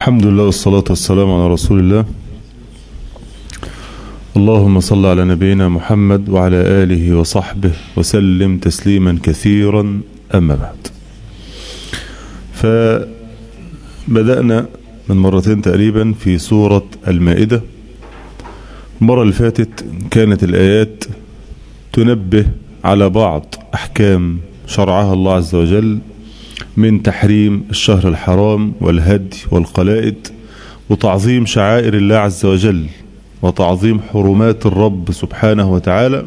الحمد لله والصلاة والسلام على رسول الله اللهم صل على نبينا محمد وعلى آله وصحبه وسلم تسليما كثيرا أما بعد فبدأنا من مرتين تقريبا في سورة المائدة المرة اللي فاتت كانت الآيات تنبه على بعض أحكام شرعها الله عز وجل من تحريم الشهر الحرام والهدي والقلائد وتعظيم شعائر الله عز وجل وتعظيم حرمات الرب سبحانه وتعالى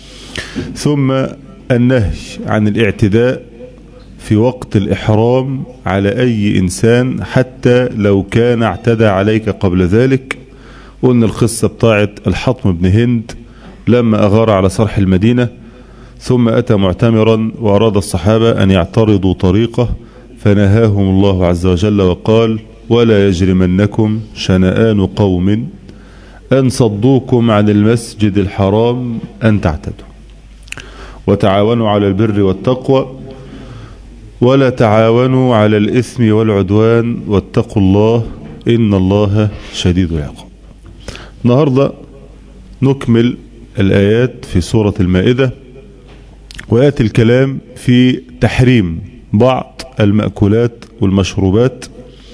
ثم النهي عن الاعتداء في وقت الإحرام على أي إنسان حتى لو كان اعتدى عليك قبل ذلك قلنا القصة بتاعت الحطم بن هند لما أغار على صرح المدينة ثم أتى معتمرا وأراد الصحابة أن يعترضوا طريقه فنهاهم الله عز وجل وقال ولا يجرمنكم شنآن قوم أن صدوكم عن المسجد الحرام أن تعتدوا وتعاونوا على البر والتقوى ولا تعاونوا على الإثم والعدوان واتقوا الله إن الله شديد العقاب النهاردة نكمل الآيات في سورة المائدة ويأتي الكلام في تحريم بعض المأكولات والمشروبات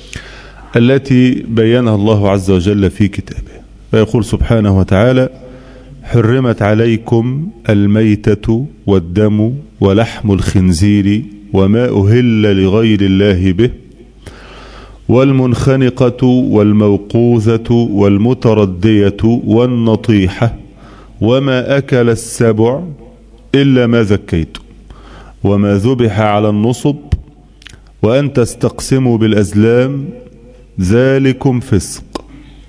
التي بينها الله عز وجل في كتابه فيقول سبحانه وتعالى حرمت عليكم الميتة والدم ولحم الخنزير وما أهل لغير الله به والمنخنقة والموقوذة والمتردية والنطيحة وما أكل السبع إلا ما ذكيتم وما ذبح على النصب وأن تستقسموا بالأزلام ذلكم فسق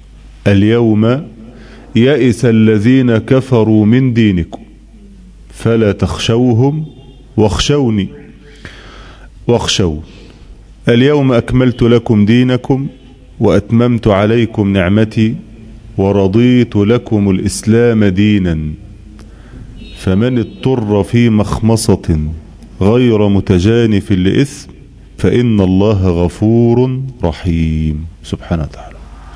اليوم يئس الذين كفروا من دينكم فلا تخشوهم واخشوني واخشون اليوم أكملت لكم دينكم وأتممت عليكم نعمتي ورضيت لكم الإسلام دينا فمن اضطر في مخمصة غير متجانف لإثم فإن الله غفور رحيم سبحانه وتعالى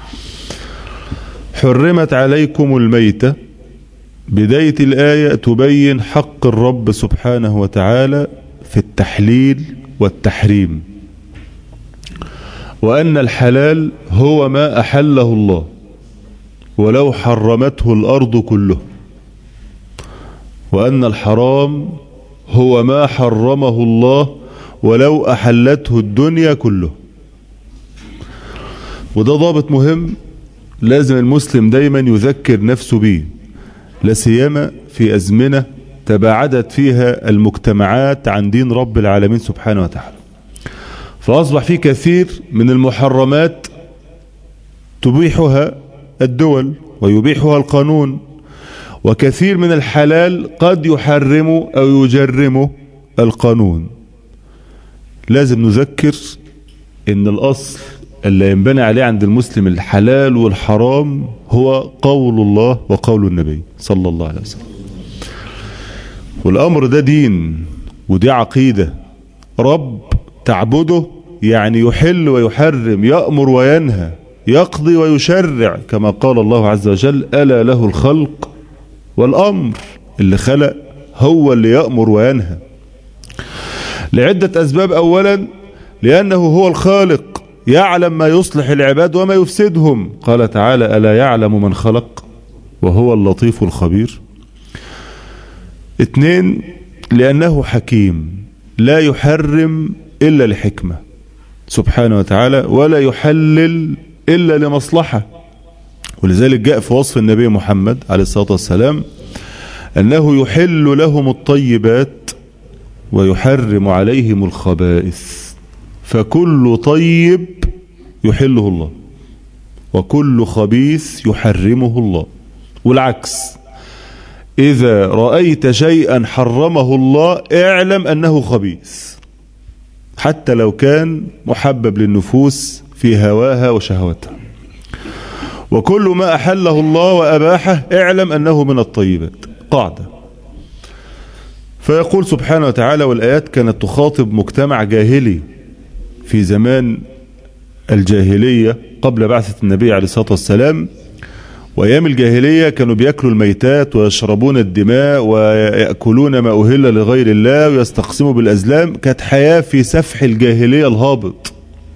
حرمت عليكم الميتة بداية الآية تبين حق الرب سبحانه وتعالى في التحليل والتحريم وأن الحلال هو ما أحله الله ولو حرمته الأرض كله وأن الحرام هو ما حرمه الله ولو أحلته الدنيا كله وده ضابط مهم لازم المسلم دايما يذكر نفسه به لا سيما في أزمنة تباعدت فيها المجتمعات عن دين رب العالمين سبحانه وتعالى فأصبح في كثير من المحرمات تبيحها الدول ويبيحها القانون وكثير من الحلال قد يحرم أو يجرم القانون لازم نذكر ان الأصل اللي ينبني عليه عند المسلم الحلال والحرام هو قول الله وقول النبي صلى الله عليه وسلم والأمر ده دين ودي عقيدة رب تعبده يعني يحل ويحرم يأمر وينهى يقضي ويشرع كما قال الله عز وجل ألا له الخلق والأمر اللي خلق هو اللي يأمر وينهى لعدة أسباب أولا لأنه هو الخالق يعلم ما يصلح العباد وما يفسدهم قال تعالى ألا يعلم من خلق وهو اللطيف الخبير اثنين لأنه حكيم لا يحرم إلا لحكمة سبحانه وتعالى ولا يحلل إلا لمصلحة ولذلك جاء في وصف النبي محمد عليه الصلاة والسلام أنه يحل لهم الطيبات ويحرم عليهم الخبائث فكل طيب يحله الله وكل خبيث يحرمه الله والعكس إذا رأيت شيئا حرمه الله اعلم أنه خبيث حتى لو كان محبب للنفوس في هواها وشهوتها وكل ما أحله الله وأباحه اعلم أنه من الطيبات قاعدة فيقول سبحانه وتعالى والآيات كانت تخاطب مجتمع جاهلي في زمان الجاهلية قبل بعثة النبي عليه الصلاة والسلام وأيام الجاهلية كانوا بيأكلوا الميتات ويشربون الدماء ويأكلون ما أهل لغير الله ويستقسموا بالأزلام كانت حياة في سفح الجاهلية الهابط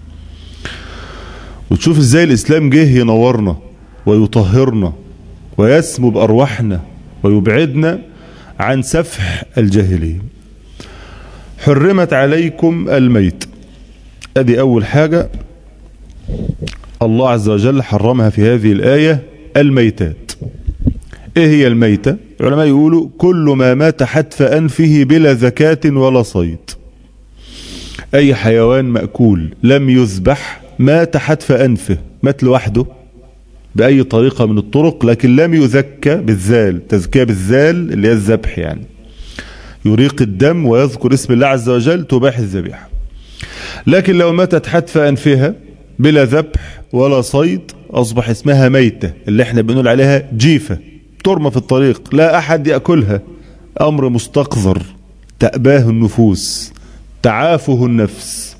وتشوف ازاي الإسلام جه ينورنا ويطهرنا ويسمو بأرواحنا ويبعدنا عن سفح الجاهلية حرمت عليكم الميت ادي اول حاجة الله عز وجل حرمها في هذه الآية الميتات ايه هي الميتة العلماء يقولوا كل ما مات حتف أنفه بلا زكاة ولا صيد أي حيوان مأكول لم يذبح مات حتف أنفه مات لوحده بأي طريقة من الطرق لكن لم يذكى بالذال تزكية بالذال اللي هي الذبح يعني يريق الدم ويذكر اسم الله عز وجل تباح الذبيحة لكن لو ماتت حتف أنفها بلا ذبح ولا صيد أصبح اسمها ميتة اللي احنا بنقول عليها جيفة ترمى في الطريق لا أحد يأكلها أمر مستقذر تأباه النفوس تعافه النفس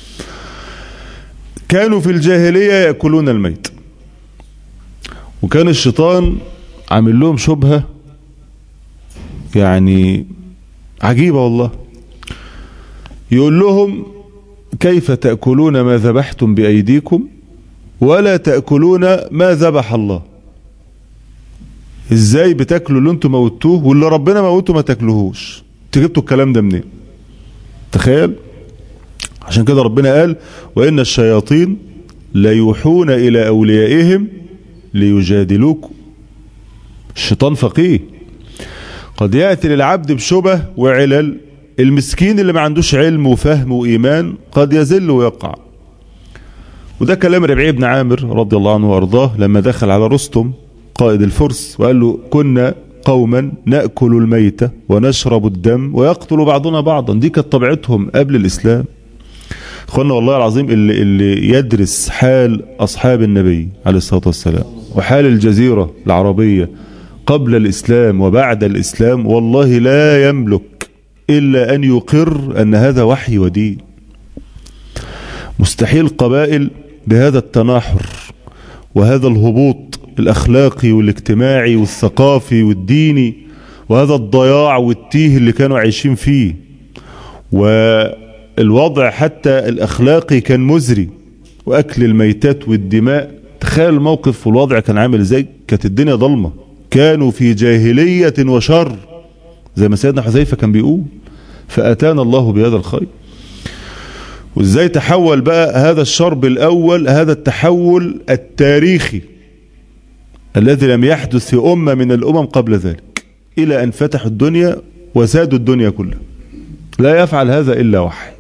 كانوا في الجاهلية يأكلون الميت وكان الشيطان عامل لهم شبهة يعني عجيبة والله يقول لهم كيف تأكلون ما ذبحتم بأيديكم ولا تأكلون ما ذبح الله ازاي بتاكلوا اللي انتم موتوه واللي ربنا موته ما تاكلوهوش جبتوا الكلام ده منين تخيل عشان كده ربنا قال وإن الشياطين ليوحون إلى أوليائهم ليجادلوكم الشيطان فقيه قد يأتي للعبد بشبه وعلل المسكين اللي ما عندوش علم وفهم وإيمان قد يزل ويقع وده كلام ربيع بن عامر رضي الله عنه وأرضاه لما دخل على رستم قائد الفرس وقال له كنا قوما نأكل الميتة ونشرب الدم ويقتل بعضنا بعضا دي كانت طبيعتهم قبل الإسلام اخوانا والله العظيم اللي, اللي يدرس حال أصحاب النبي عليه الصلاة والسلام وحال الجزيرة العربية قبل الإسلام وبعد الإسلام والله لا يملك إلا أن يقر أن هذا وحي ودين مستحيل قبائل بهذا التناحر وهذا الهبوط الأخلاقي والاجتماعي والثقافي والديني وهذا الضياع والتيه اللي كانوا عايشين فيه والوضع حتى الأخلاقي كان مزري وأكل الميتات والدماء تخيل الموقف والوضع كان عامل ازاي كانت الدنيا ضلمة كانوا في جاهلية وشر زي ما سيدنا حذيفة كان بيقول فأتانا الله بهذا الخير وازاي تحول بقى هذا الشرب الأول هذا التحول التاريخي الذي لم يحدث في أمة من الأمم قبل ذلك إلى أن فتحوا الدنيا وسادوا الدنيا كلها لا يفعل هذا إلا وحي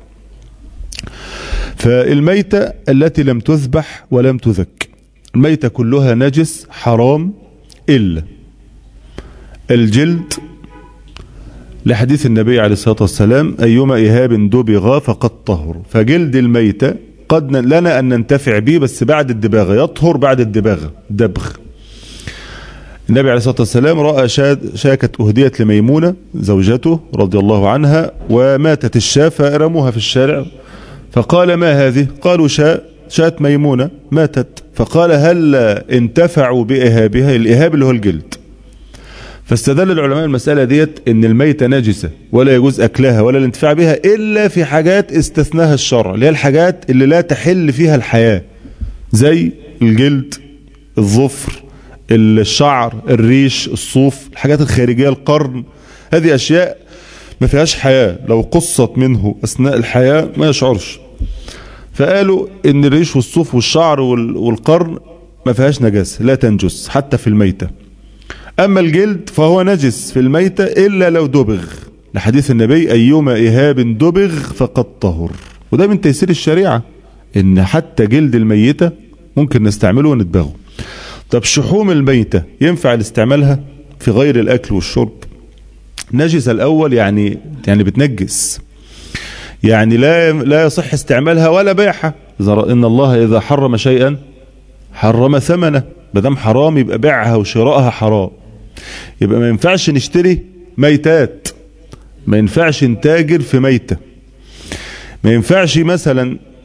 فالميتة التي لم تذبح ولم تذك الميتة كلها نجس حرام إلا الجلد لحديث النبي عليه الصلاة والسلام أيما إهاب دبغ فقد طهر فجلد الميتة قد لنا أن ننتفع به بس بعد الدباغة يطهر بعد الدباغة دبغ النبي عليه الصلاة والسلام رأى شاكة أهديت لميمونة زوجته رضي الله عنها وماتت الشاة فرموها في الشارع فقال ما هذه قالوا شاة شاة ميمونة ماتت فقال هل انتفعوا بإهابها الإهاب اللي هو الجلد فاستدل العلماء المسألة ديت ان الميتة نجسة ولا يجوز أكلها ولا الانتفاع بها إلا في حاجات استثناها الشرع اللي هي الحاجات اللي لا تحل فيها الحياة زي الجلد الظفر الشعر الريش الصوف الحاجات الخارجية القرن هذه أشياء ما فيهاش حياة لو قصت منه أثناء الحياة ما يشعرش فقالوا ان الريش والصوف والشعر والقرن ما فيهاش نجاسة لا تنجس حتى في الميتة أما الجلد فهو نجس في الميتة إلا لو دبغ لحديث النبي أيما إهاب دبغ فقد طهر وده من تيسير الشريعة إن حتى جلد الميتة ممكن نستعمله ونتبغه طب شحوم الميتة ينفع الاستعمالها في غير الأكل والشرب نجس الأول يعني يعني بتنجس يعني لا لا يصح استعمالها ولا بيعها إن الله إذا حرم شيئا حرم ثمنه ما دام حرام يبقى بيعها وشرائها حرام يبقى ما ينفعش نشتري ميتات ما ينفعش نتاجر في ميتة ما ينفعش مثلا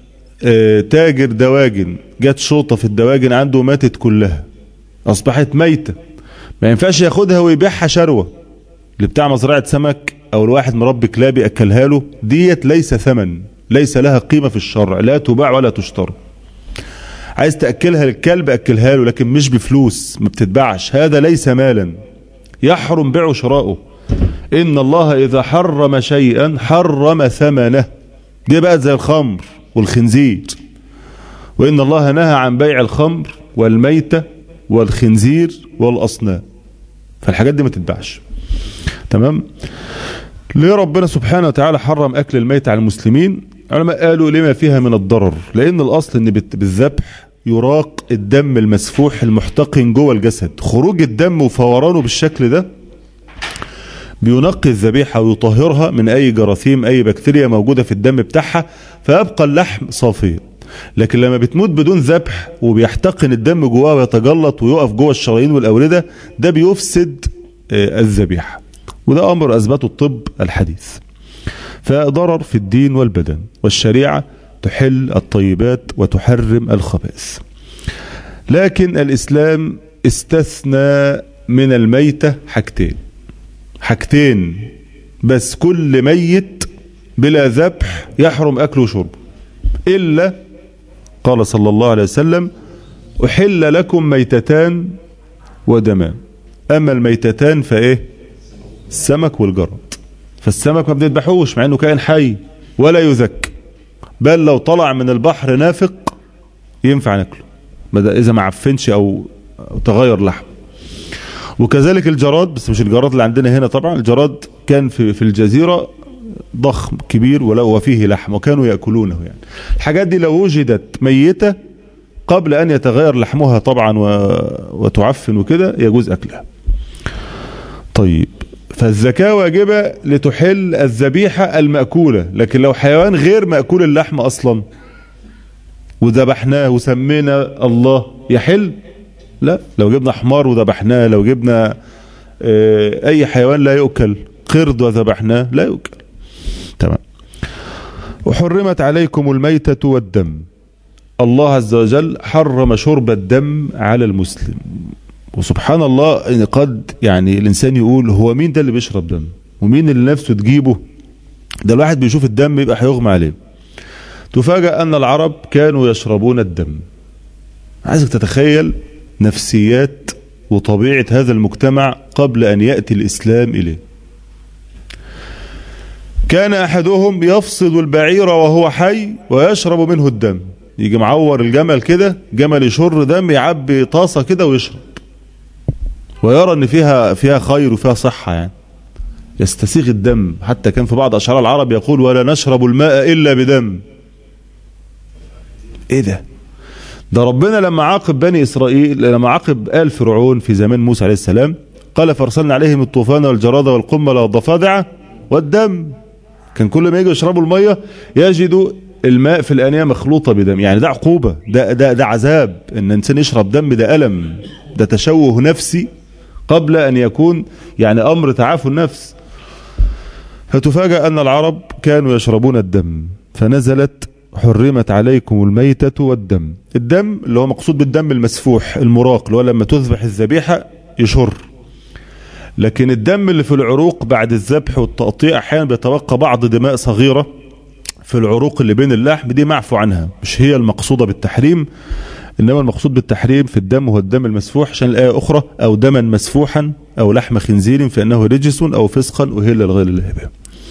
آه، تاجر دواجن جت شوطة في الدواجن عنده ماتت كلها أصبحت ميتة ما ينفعش ياخدها ويبيعها شروة اللي بتاع مزرعة سمك أو الواحد مربي كلاب يأكلها له ديت ليس ثمن ليس لها قيمة في الشرع لا تباع ولا تشترى عايز تأكلها للكلب أكلها له لكن مش بفلوس ما بتتباعش هذا ليس مالا يحرم بيعه شراؤه إن الله إذا حرم شيئا حرم ثمنه دي بقى زي الخمر والخنزير وإن الله نهى عن بيع الخمر والميتة والخنزير والأصنام فالحاجات دي ما تتباعش تمام ليه ربنا سبحانه وتعالى حرم أكل الميت على المسلمين علماء قالوا لما فيها من الضرر لأن الأصل أن بت- بالذبح يراق الدم المسفوح المحتقن جوه الجسد خروج الدم وفورانه بالشكل ده بينقي الذبيحة ويطهرها من أي جراثيم أي بكتيريا موجودة في الدم بتاعها فيبقى اللحم صافيا لكن لما بتموت بدون ذبح وبيحتقن الدم جواه ويتجلط ويقف جوه الشرايين والأوردة ده بيفسد آه، الذبيحة وده أمر أثبته الطب الحديث فضرر في الدين والبدن والشريعة تحل الطيبات وتحرم الخبائث لكن الإسلام استثنى من الميتة حاجتين حاجتين بس كل ميت بلا ذبح يحرم أكله وشربه إلا قال صلى الله عليه وسلم أحل لكم ميتتان ودمان أما الميتتان فإيه السمك والجرد فالسمك ما بنذبحوش مع انه كائن حي ولا يذك بل لو طلع من البحر نافق ينفع ناكله بدأ اذا ما عفنش او أو تغير لحم وكذلك الجراد بس مش الجراد اللي عندنا هنا طبعا الجراد كان في في الجزيرة ضخم كبير ولا وفيه لحم وكانوا يأكلونه يعني الحاجات دي لو وجدت ميتة قبل أن يتغير لحمها طبعا و... وتعفن وكده يجوز أكلها طيب فالزكاة واجبة لتحل الذبيحة المأكولة لكن لو حيوان غير مأكول اللحم أصلا وذبحناه وسمينا الله يحل لا لو جبنا حمار وذبحناه لو جبنا آه، أي حيوان لا يؤكل قرد وذبحناه لا يؤكل تمام وحرمت عليكم الميتة والدم الله عز وجل حرم شرب الدم على المسلم وسبحان الله ان قد يعني الانسان يقول هو مين ده اللي بيشرب دم ومين اللي نفسه تجيبه ده الواحد بيشوف الدم يبقى هيغمى عليه تفاجأ ان العرب كانوا يشربون الدم عايزك تتخيل نفسيات وطبيعة هذا المجتمع قبل ان يأتي الاسلام اليه كان احدهم يفصد البعير وهو حي ويشرب منه الدم يجي معور الجمل كده جمل يشر دم يعبي طاسة كده ويشرب ويرى ان فيها فيها خير وفيها صحة يعني يستسيغ الدم حتى كان في بعض اشعار العرب يقول ولا نشرب الماء الا بدم ايه ده ده ربنا لما عاقب بني اسرائيل لما عاقب آل فرعون في زمان موسى عليه السلام قال فارسلنا عليهم الطوفان والجراد والقمل والضفادع والدم كان كل ما يجوا يشربوا الميه يجدوا الماء في الانيه مخلوطه بدم يعني ده عقوبه ده ده ده عذاب ان الانسان يشرب دم ده الم ده تشوه نفسي قبل ان يكون يعني امر تعافي النفس فتفاجأ ان العرب كانوا يشربون الدم فنزلت حرمت عليكم الميتة والدم الدم اللي هو مقصود بالدم المسفوح المراق اللي هو لما تذبح الذبيحة يشر لكن الدم اللي في العروق بعد الذبح والتقطيع احيانا بيتبقى بعض دماء صغيرة في العروق اللي بين اللحم دي معفو عنها مش هي المقصودة بالتحريم انما المقصود بالتحريم في الدم هو الدم المسفوح عشان الآية أخرى أو دما مسفوحا أو لحم خنزير فإنه رجس أو فسقا أهل لغير الله به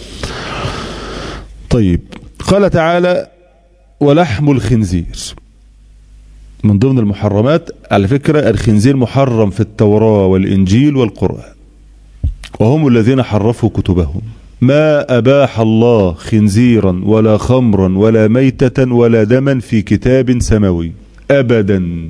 طيب قال تعالى ولحم الخنزير من ضمن المحرمات على فكرة الخنزير محرم في التوراة والإنجيل والقرآن وهم الذين حرفوا كتبهم ما أباح الله خنزيرا ولا خمرا ولا ميتة ولا دما في كتاب سماوي أبدا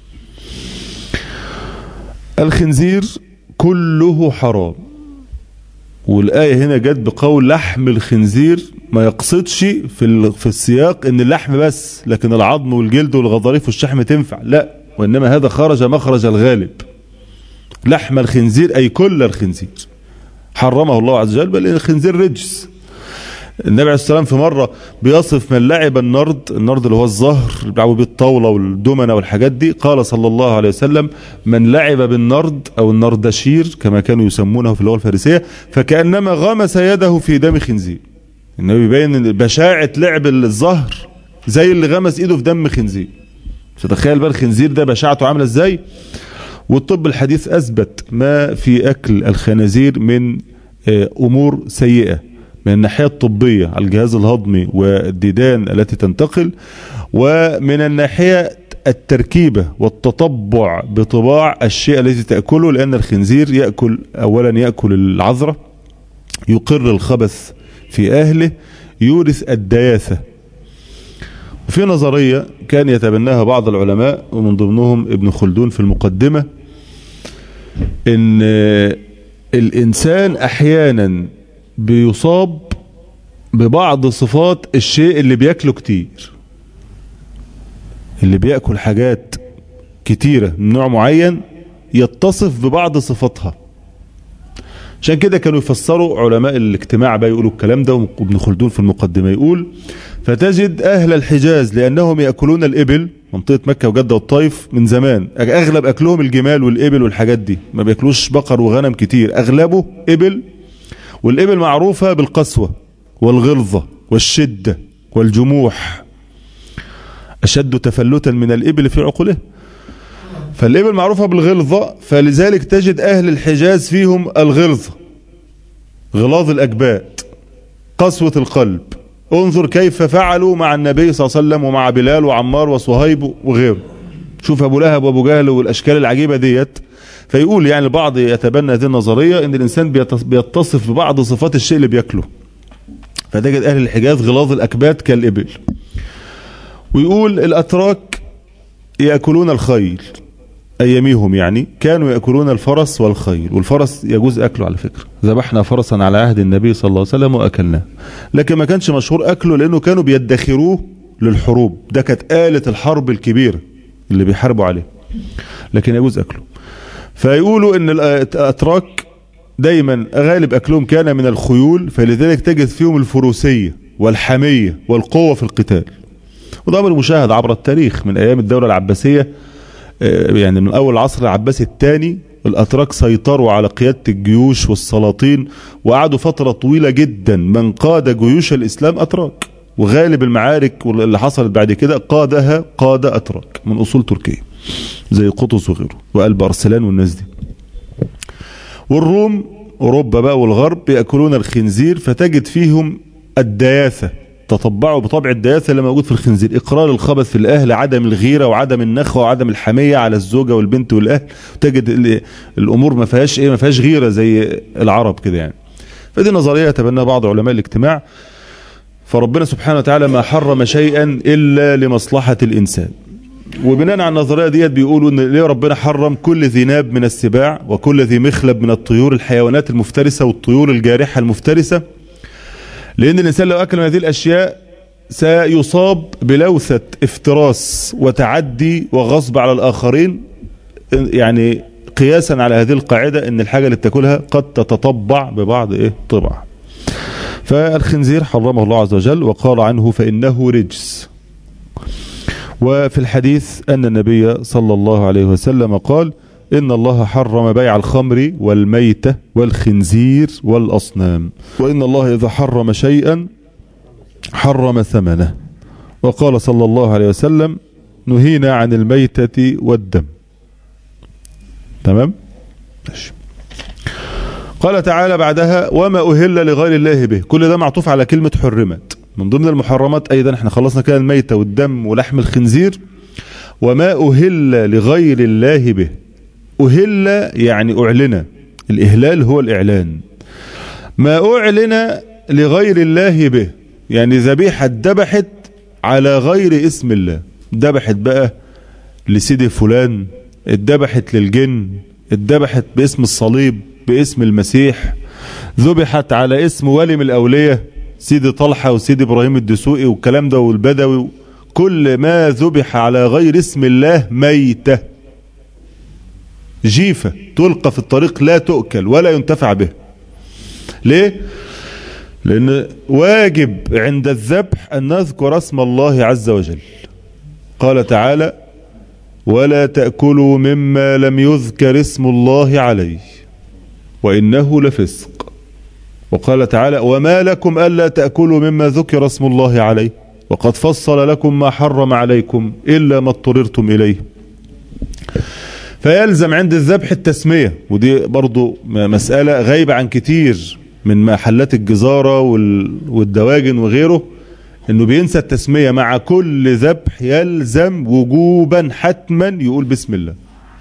الخنزير كله حرام والآية هنا جت بقول لحم الخنزير ما يقصدش في في السياق ان اللحم بس لكن العظم والجلد والغضاريف والشحم تنفع لا وانما هذا خرج مخرج الغالب لحم الخنزير اي كل الخنزير حرمه الله عز وجل بل الخنزير رجس النبي عليه السلام في مرة بيصف من لعب النرد النرد اللي هو الزهر اللي بيلعبوا بيه الطاولة والدمنة والحاجات دي قال صلى الله عليه وسلم من لعب بالنرد أو النردشير كما كانوا يسمونه في اللغة الفارسية فكأنما غمس يده في دم خنزير النبي بيبين بشاعة لعب الزهر زي اللي غمس ايده في دم خنزير تتخيل بقى الخنزير ده بشاعته عاملة ازاي والطب الحديث أثبت ما في أكل الخنازير من أمور سيئة من الناحية الطبية على الجهاز الهضمي والديدان التي تنتقل ومن الناحية التركيبة والتطبع بطباع الشيء الذي تأكله لأن الخنزير يأكل أولا يأكل العذرة يقر الخبث في أهله يورث الدياثة وفي نظرية كان يتبناها بعض العلماء ومن ضمنهم ابن خلدون في المقدمة ان الانسان احيانا بيصاب ببعض صفات الشيء اللي بياكله كتير اللي بيأكل حاجات كتيرة من نوع معين يتصف ببعض صفاتها عشان كده كانوا يفسروا علماء الاجتماع بقى يقولوا الكلام ده وابن خلدون في المقدمة يقول فتجد أهل الحجاز لأنهم يأكلون الإبل منطقة مكة وجدة والطائف من زمان أغلب أكلهم الجمال والإبل والحاجات دي ما بياكلوش بقر وغنم كتير أغلبه إبل والإبل معروفة بالقسوة والغلظة والشدة والجموح أشد تفلتا من الإبل في عقله فالإبل معروفة بالغلظة فلذلك تجد أهل الحجاز فيهم الغلظة غلاظ الأجباد قسوة القلب انظر كيف فعلوا مع النبي صلى الله عليه وسلم ومع بلال وعمار وصهيب وغيره شوف أبو لهب وأبو جهل والأشكال العجيبة ديت فيقول يعني البعض يتبنى هذه النظرية ان الإنسان بيتصف ببعض صفات الشيء اللي بيأكله فتجد أهل الحجاز غلاظ الأكباد كالإبل ويقول الأتراك يأكلون الخيل أياميهم يعني كانوا يأكلون الفرس والخيل والفرس يجوز أكله على فكرة ذبحنا فرسا على عهد النبي صلى الله عليه وسلم وأكلناه لكن ما كانش مشهور أكله لأنه كانوا بيدخروه للحروب ده كانت آلة الحرب الكبيرة اللي بيحاربوا عليه لكن يجوز أكله فيقولوا ان الأتراك دايما غالب أكلهم كان من الخيول فلذلك تجد فيهم الفروسية والحمية والقوة في القتال وده أمر مشاهد عبر التاريخ من أيام الدولة العباسية يعني من أول العصر العباسي الثاني الأتراك سيطروا على قيادة الجيوش والسلاطين وقعدوا فترة طويلة جدا من قاد جيوش الإسلام أتراك وغالب المعارك اللي حصلت بعد كده قادها قاد أتراك من أصول تركية زي قطز وغيره وقلب أرسلان والناس دي والروم أوروبا بقى والغرب يأكلون الخنزير فتجد فيهم الدياثة تطبعوا بطبع الدياثة اللي موجود في الخنزير إقرار الخبث في الأهل عدم الغيرة وعدم النخوة وعدم الحمية على الزوجة والبنت والأهل تجد الأمور ما فيهاش إيه ما فيهاش غيرة زي العرب كده يعني فدي نظرية يتبناها بعض علماء الاجتماع فربنا سبحانه وتعالى ما حرم شيئا إلا لمصلحة الإنسان وبناء على النظريه ديت بيقولوا ان ليه ربنا حرم كل ذي ناب من السباع وكل ذي مخلب من الطيور الحيوانات المفترسه والطيور الجارحه المفترسه لان الانسان لو اكل من هذه الاشياء سيصاب بلوثه افتراس وتعدي وغصب على الاخرين يعني قياسا على هذه القاعده ان الحاجه اللي بتاكلها قد تتطبع ببعض ايه طبع فالخنزير حرمه الله عز وجل وقال عنه فانه رجس وفي الحديث أن النبي صلى الله عليه وسلم قال إن الله حرم بيع الخمر والميتة والخنزير والأصنام وإن الله إذا حرم شيئا حرم ثمنه وقال صلى الله عليه وسلم نهينا عن الميتة والدم تمام ماشي قال تعالى بعدها وما أهل لغير الله به كل ده معطوف على كلمة حرمت من ضمن المحرمات أيضا احنا خلصنا كده الميتة والدم ولحم الخنزير وما أهل لغير الله به أهل يعني أعلن الإهلال هو الإعلان ما أعلن لغير الله به يعني ذبيحة ذبحت على غير اسم الله ذبحت بقى لسيدي فلان اتذبحت للجن اتذبحت باسم الصليب باسم المسيح ذبحت على اسم ولي من الأولية سيدي طلحة وسيدي إبراهيم الدسوقي والكلام ده والبدوي كل ما ذبح على غير اسم الله ميتة جيفة تلقى في الطريق لا تؤكل ولا ينتفع به ليه لأن واجب عند الذبح أن نذكر اسم الله عز وجل قال تعالى ولا تأكلوا مما لم يذكر اسم الله عليه وإنه لفسق وقال تعالى وما لكم ألا تأكلوا مما ذكر اسم الله عليه وقد فصل لكم ما حرم عليكم إلا ما اضطررتم إليه فيلزم عند الذبح التسمية ودي برضو مسألة غايبة عن كتير من محلات الجزارة والدواجن وغيره انه بينسى التسمية مع كل ذبح يلزم وجوبا حتما يقول بسم الله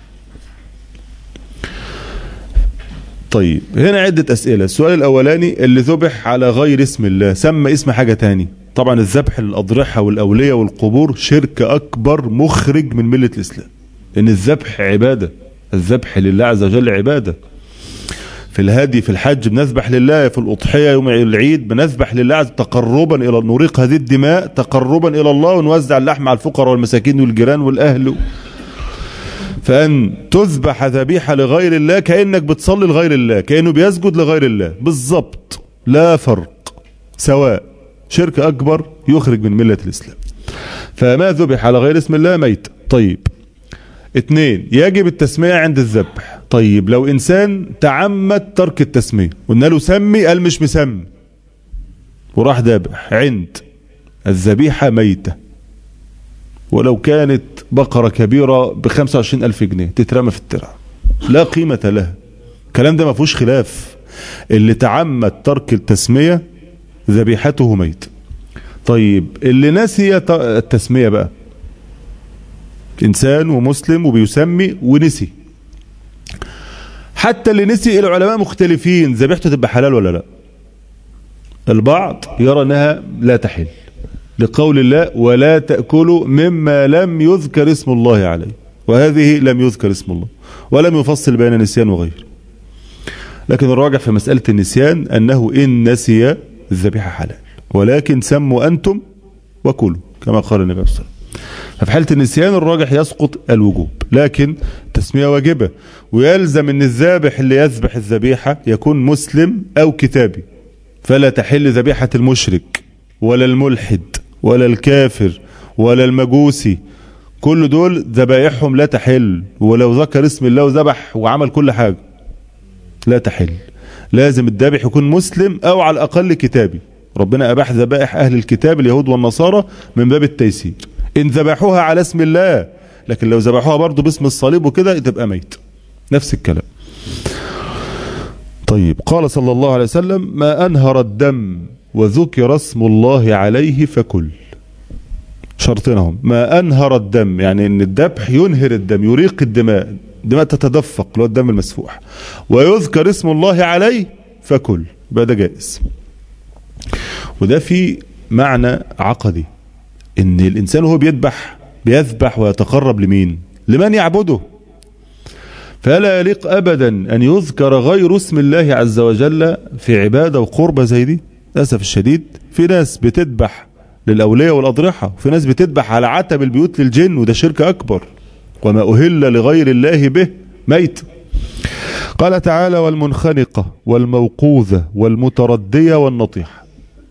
طيب هنا عدة اسئلة السؤال الاولاني اللي ذبح على غير اسم الله سمى اسم حاجة تاني طبعا الذبح للاضرحة والاولية والقبور شرك اكبر مخرج من ملة الاسلام لان الذبح عبادة الذبح لله عز وجل عبادة في الهدي في الحج بنذبح لله في الأضحية يوم العيد بنذبح لله عز تقربا إلى نريق هذه الدماء تقربا إلى الله ونوزع اللحم على الفقراء والمساكين والجيران والأهل فأن تذبح ذبيحة لغير الله كأنك بتصلي لغير الله كأنه بيسجد لغير الله بالضبط لا فرق سواء شرك أكبر يخرج من ملة الإسلام فما ذبح على غير اسم الله ميت طيب اثنين يجب التسمية عند الذبح طيب لو انسان تعمد ترك التسمية قلنا له سمي قال مش مسمي وراح ذابح عند الذبيحة ميتة ولو كانت بقرة كبيرة ب 25 ألف جنيه تترمى في الترع لا قيمة لها الكلام ده ما فيهوش خلاف اللي تعمد ترك التسمية ذبيحته ميت طيب اللي نسي التسمية بقى انسان ومسلم وبيسمي ونسي حتى اللي نسي العلماء مختلفين ذبيحته تبقى حلال ولا لا البعض يرى انها لا تحل لقول الله ولا تأكلوا مما لم يذكر اسم الله عليه وهذه لم يذكر اسم الله ولم يفصل بين نسيان وغير لكن الراجع في مسألة النسيان أنه إن نسي الذبيحة حلال ولكن سموا أنتم وكلوا كما قال النبي صلى الله عليه وسلم ففي حالة النسيان الراجح يسقط الوجوب لكن تسمية واجبة ويلزم ان الذابح اللي يذبح الذبيحة يكون مسلم او كتابي فلا تحل ذبيحة المشرك ولا الملحد ولا الكافر ولا المجوسي كل دول ذبائحهم لا تحل ولو ذكر اسم الله وذبح وعمل كل حاجة لا تحل لازم الذابح يكون مسلم او على الاقل كتابي ربنا اباح ذبائح اهل الكتاب اليهود والنصارى من باب التيسير ان ذبحوها على اسم الله لكن لو ذبحوها برضه باسم الصليب وكده تبقى ميت نفس الكلام طيب قال صلى الله عليه وسلم ما أنهر الدم وذكر اسم الله عليه فكل شرطينهم ما أنهر الدم يعني أن الذبح ينهر الدم يريق الدماء الدماء تتدفق اللي هو الدم المسفوح ويذكر اسم الله عليه فكل يبقى ده جائز وده في معنى عقدي ان الانسان وهو بيذبح بيذبح ويتقرب لمين لمن يعبده فلا يليق ابدا ان يذكر غير اسم الله عز وجل في عبادة وقربة زي دي للاسف الشديد في ناس بتذبح للاولياء والاضرحة وفي ناس بتذبح على عتب البيوت للجن وده شرك اكبر وما اهل لغير الله به ميت قال تعالى والمنخنقة والموقوذة والمتردية والنطيحة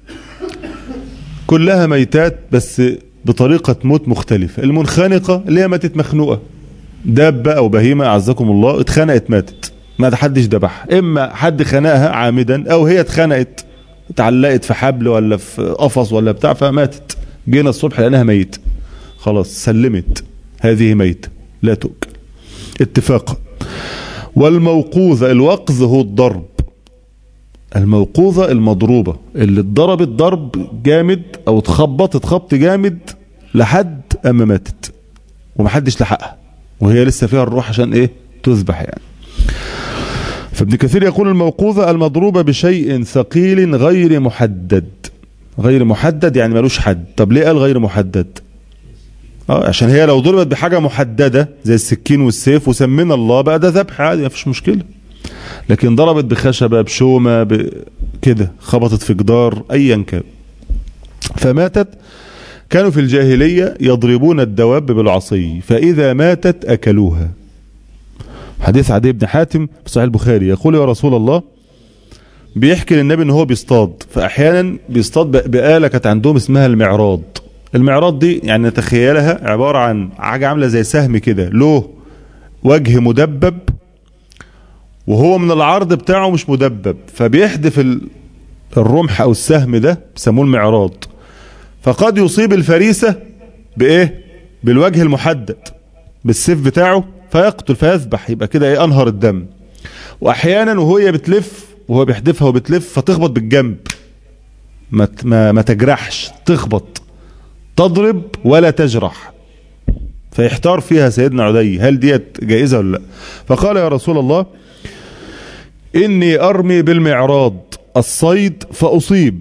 كلها ميتات بس بطريقة موت مختلفة المنخنقة اللي هي ماتت مخنوقة دابة أو بهيمة أعزكم الله اتخنقت ماتت ما حدش ذبحها إما حد خنقها عامدا أو هي اتخنقت اتعلقت في حبل ولا في قفص ولا بتاع فماتت جينا الصبح لقيناها ميت خلاص سلمت هذه ميت لا تؤكل اتفاقا والموقوذة الوقذ هو الضرب الموقوذة المضروبة اللي اتضربت ضرب جامد او اتخبطت خبط جامد لحد اما ماتت ومحدش لحقها وهي لسه فيها الروح عشان ايه تذبح يعني فابن كثير يقول الموقوذة المضروبة بشيء ثقيل غير محدد غير محدد يعني ملوش حد طب ليه قال غير محدد اه عشان هي لو ضربت بحاجة محددة زي السكين والسيف وسمينا الله بقى ده ذبح عادي مفيش مشكلة لكن ضربت بخشبة بشومة كده خبطت في جدار ايا كان فماتت كانوا في الجاهلية يضربون الدواب بالعصي فإذا ماتت أكلوها حديث عدي بن حاتم في صحيح البخاري يقول يا رسول الله بيحكي للنبي ان هو بيصطاد فاحيانا بيصطاد بآلة كانت عندهم اسمها المعراض المعراض دي يعني نتخيلها عبارة عن حاجة عاملة زي سهم كده له وجه مدبب وهو من العرض بتاعه مش مدبب فبيحدف الرمح او السهم ده بيسموه المعراض فقد يصيب الفريسة بايه بالوجه المحدد بالسيف بتاعه فيقتل فيذبح يبقى كده ايه انهر الدم واحيانا وهي بتلف وهو بيحدفها وبتلف فتخبط بالجنب ما ما, ما تجرحش تخبط تضرب ولا تجرح فيحتار فيها سيدنا عدي هل ديت جائزة ولا لا فقال يا رسول الله إني أرمي بالمعراض الصيد فأصيب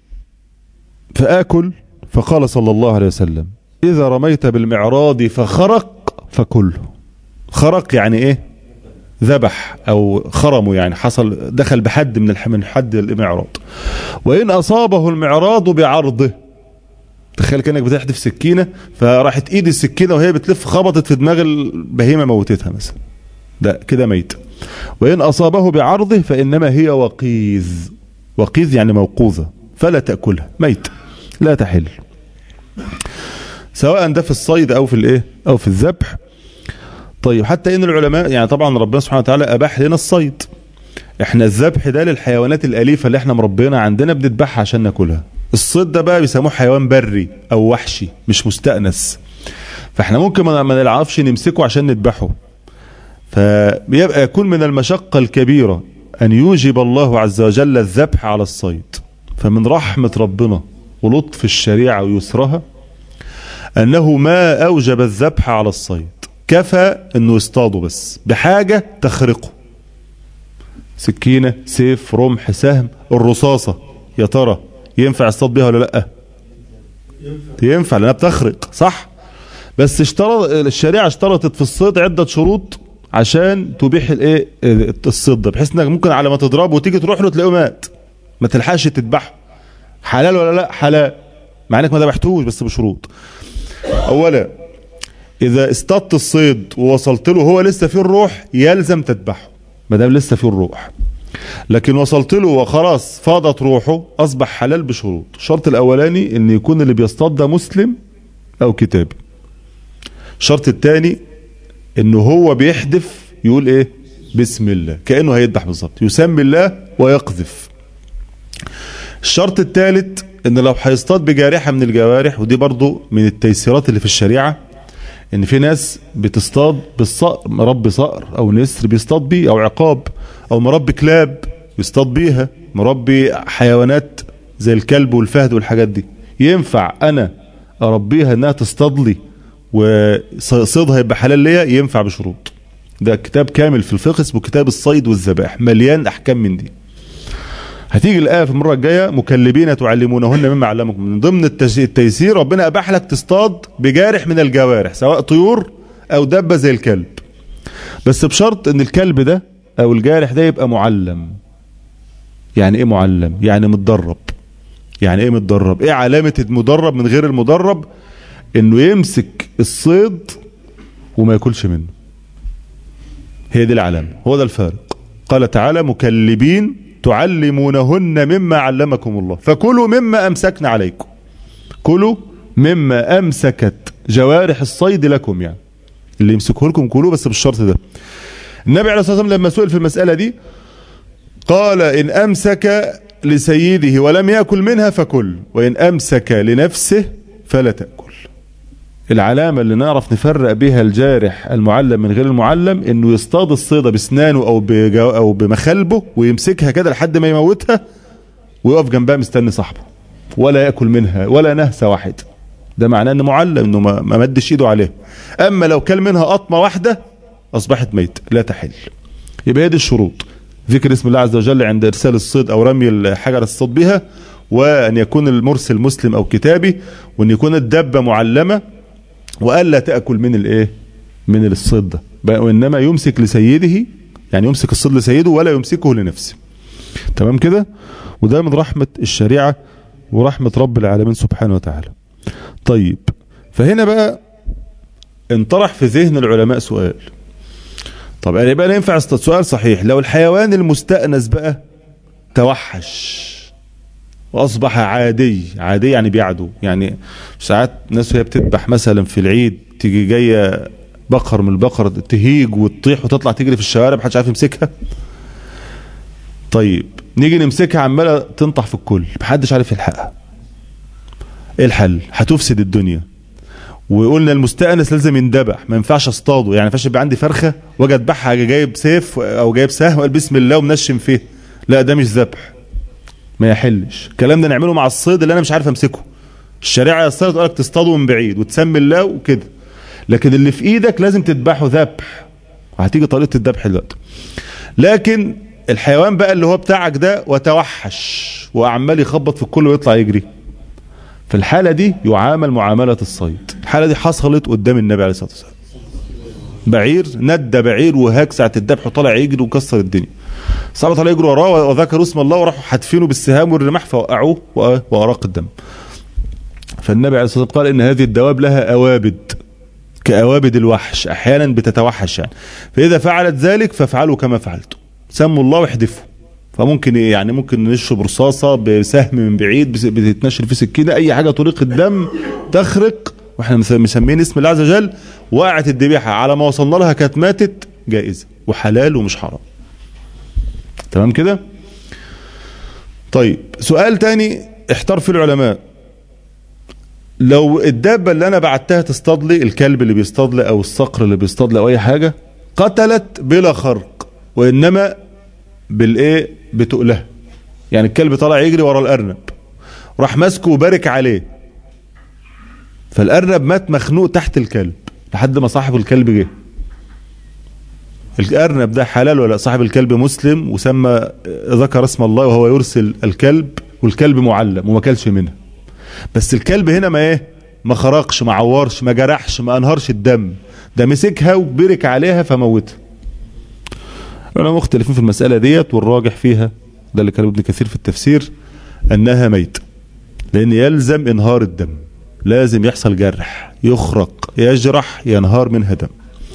فآكل فقال صلى الله عليه وسلم إذا رميت بالمعراض فخرق فكله خرق يعني إيه ذبح أو خرمه يعني حصل دخل بحد من من حد المعراض وإن أصابه المعراض بعرضه تخيل كأنك بتحدف سكينة فراحت إيد السكينة وهي بتلف خبطت في دماغ البهيمة موتتها مثلا ده كده ميت وإن أصابه بعرضه فإنما هي وقيذ وقيذ يعني موقوذة فلا تأكلها ميت لا تحل سواء ده في الصيد أو في الإيه أو في الذبح طيب حتى إن العلماء يعني طبعا ربنا سبحانه وتعالى أباح لنا الصيد احنا الذبح ده للحيوانات الأليفة اللي احنا مربينا عندنا بنذبحها عشان ناكلها الصيد ده بقى بيسموه حيوان بري أو وحشي مش مستأنس فاحنا ممكن ما نعرفش نمسكه عشان نذبحه فبيبقى يكون من المشقة الكبيرة أن يوجب الله عز وجل الذبح على الصيد فمن رحمة ربنا ولطف الشريعة ويسرها أنه ما أوجب الذبح على الصيد كفى أنه يصطاده بس بحاجة تخرقه سكينة سيف رمح سهم الرصاصة يا ترى ينفع يصطاد بيها ولا لا ينفع, ينفع لأنها بتخرق صح بس اشترط الشريعة اشترطت في الصيد عدة شروط عشان تبيح الايه الصيد ده بحيث انك ممكن على ما تضربه وتيجي تروح له تلاقيه مات ما تلحقش تذبحه حلال ولا لا حلال مع انك ما ذبحتوش بس بشروط اولا اذا اصطدت الصيد ووصلت له هو لسه فيه الروح يلزم تذبحه ما دام لسه فيه الروح لكن وصلت له وخلاص فاضت روحه اصبح حلال بشروط الشرط الاولاني ان يكون اللي بيصطاد ده مسلم او كتابي الشرط الثاني انه هو بيحدف يقول ايه بسم الله كأنه هيذبح بالظبط يسمي الله ويقذف الشرط الثالث ان لو هيصطاد بجارحة من الجوارح ودي برضو من التيسيرات اللي في الشريعة ان في ناس بتصطاد بالصقر مربي صقر او نسر بيصطاد بيه او عقاب او مربي كلاب يصطاد بيها مربي حيوانات زي الكلب والفهد والحاجات دي ينفع انا اربيها انها تصطاد لي وصيدها يبقى حلال ليا ينفع بشروط ده كتاب كامل في الفقه اسمه كتاب الصيد والذبائح مليان احكام من دي هتيجي الآية في المرة الجاية مكلبين تعلمونهن مما علمكم من ضمن التيسير ربنا أباح لك تصطاد بجارح من الجوارح سواء طيور أو دبة زي الكلب بس بشرط ان الكلب ده أو الجارح ده يبقى معلم يعني ايه معلم يعني متدرب يعني ايه متدرب ايه علامة المدرب من غير المدرب انه يمسك الصيد وما ياكلش منه هي دي العلامة هو ده الفارق قال تعالى مكلبين تعلمونهن مما علمكم الله فكلوا مما أمسكنا عليكم كلوا مما أمسكت جوارح الصيد لكم يعني اللي يمسكه لكم كلوا بس بالشرط ده النبي عليه الصلاة والسلام لما سئل في المسألة دي قال إن أمسك لسيده ولم يأكل منها فكل وإن أمسك لنفسه فلا تأكل العلامة اللي نعرف نفرق بها الجارح المعلم من غير المعلم انه يصطاد الصيدة بسنانه او او بمخلبه ويمسكها كده لحد ما يموتها ويقف جنبها مستني صاحبه ولا ياكل منها ولا نهسة واحد ده معناه انه معلم انه ما مدش ايده عليه اما لو كل منها قطمة واحدة اصبحت ميت لا تحل يبقى هي دي الشروط ذكر اسم الله عز وجل عند ارسال الصيد او رمي الحجر الصيد بها وان يكون المرسل مسلم او كتابي وان يكون الدبة معلمة والا تاكل من الايه من الصيد ده وانما يمسك لسيده يعني يمسك الصيد لسيده ولا يمسكه لنفسه تمام كده وده من رحمة الشريعة ورحمة رب العالمين سبحانه وتعالى طيب فهنا بقى انطرح في ذهن العلماء سؤال طب يعني بقى ينفع سؤال صحيح لو الحيوان المستأنس بقى توحش واصبح عادي عادي يعني بيعدو يعني ساعات ناس وهي بتذبح مثلا في العيد تيجي جايه بقر من البقر تهيج وتطيح وتطلع تجري في الشوارع محدش عارف يمسكها طيب نيجي نمسكها عماله تنطح في الكل محدش عارف يلحقها ايه الحل هتفسد الدنيا وقلنا المستأنس لازم يندبح ما ينفعش اصطاده يعني ما ينفعش يبقى عندي فرخه واجي اذبحها جايب سيف او جايب سهم وقال بسم الله ومنشم فيه لا ده مش ذبح ما يحلش الكلام ده نعمله مع الصيد اللي انا مش عارف امسكه الشريعه يسرت تقول لك تصطاده من بعيد وتسمي الله وكده لكن اللي في ايدك لازم تذبحه ذبح وهتيجي طريقه الذبح دلوقتي لكن الحيوان بقى اللي هو بتاعك ده وتوحش وعمال يخبط في الكل ويطلع يجري في الحالة دي يعامل معاملة الصيد الحالة دي حصلت قدام النبي عليه الصلاة والسلام بعير ندى بعير وهاك ساعة الذبح وطلع يجري وكسر الدنيا الصحابة طلعوا يجروا وراه وذكروا اسم الله وراحوا حاتفينه بالسهام والرماح فوقعوه وأراق الدم فالنبي عليه الصلاة والسلام قال إن هذه الدواب لها أوابد كأوابد الوحش أحيانا بتتوحش يعني فإذا فعلت ذلك فافعلوا كما فعلتم سموا الله واحدفوا فممكن يعني ممكن نشرب رصاصة بسهم من بعيد بتتنشر في سكينة أي حاجة طريق الدم تخرق واحنا مسمين اسم الله عز وجل وقعت الذبيحة على ما وصلنا لها كانت ماتت جائزة وحلال ومش حرام تمام كده طيب سؤال تاني احتار فيه العلماء لو الدابة اللي انا بعتها تصطاد لي الكلب اللي بيصطاد لي او الصقر اللي بيصطاد لي او اي حاجة قتلت بلا خرق وانما بالايه بتقلها يعني الكلب طلع يجري ورا الارنب راح ماسكه وبارك عليه فالارنب مات مخنوق تحت الكلب لحد ما صاحب الكلب جه الارنب ده حلال ولا صاحب الكلب مسلم وسمى ذكر اسم الله وهو يرسل الكلب والكلب معلم وما كلش منها بس الكلب هنا ما ايه ما خرقش ما عورش ما جرحش ما انهرش الدم ده مسكها وبرك عليها فموتها العلماء مختلفين في المسألة ديت والراجح فيها ده اللي كان ابن كثير في التفسير أنها ميت لأن يلزم إنهار الدم لازم يحصل جرح يخرق يجرح ينهار منها دم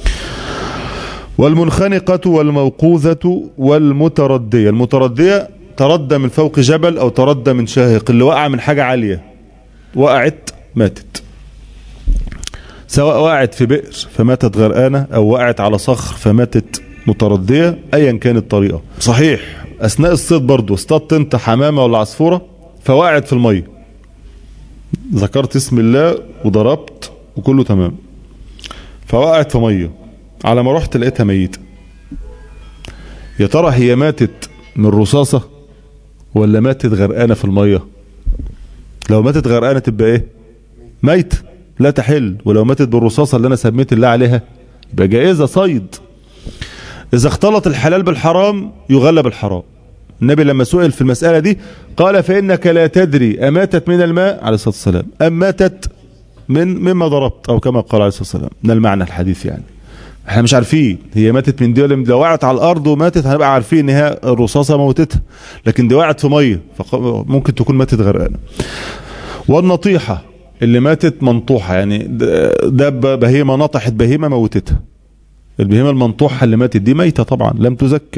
والمنخنقة والموقوذة والمتردية المتردية تردى من فوق جبل أو تردى من شاهق اللي وقع من حاجة عالية وقعت ماتت سواء وقعت في بئر فماتت غرقانة أو وقعت على صخر فماتت متردية ايا كانت الطريقة صحيح اثناء الصيد برضو اصطدت انت حمامة ولا عصفورة فوقعت في المية ذكرت اسم الله وضربت وكله تمام فوقعت في مية على ما رحت لقيتها ميتة يا ترى هي ماتت من رصاصة ولا ماتت غرقانة في المية لو ماتت غرقانة تبقى ايه ميت لا تحل ولو ماتت بالرصاصة اللي انا سميت الله عليها يبقى جائزة صيد إذا اختلط الحلال بالحرام يغلب الحرام النبي لما سئل في المسألة دي قال فإنك لا تدري أماتت من الماء عليه الصلاة والسلام أم ماتت من مما ضربت أو كما قال عليه الصلاة والسلام ده المعنى الحديث يعني احنا مش عارفين هي ماتت من دي ولا لو وقعت على الارض وماتت هنبقى عارفين ان هي الرصاصه موتتها لكن دي وقعت في ميه فممكن تكون ماتت غرقانه والنطيحه اللي ماتت منطوحه يعني دابه بهيمه نطحت بهيمه موتتها البهيمة المنطوحة اللي ماتت دي ميتة طبعا لم تزكى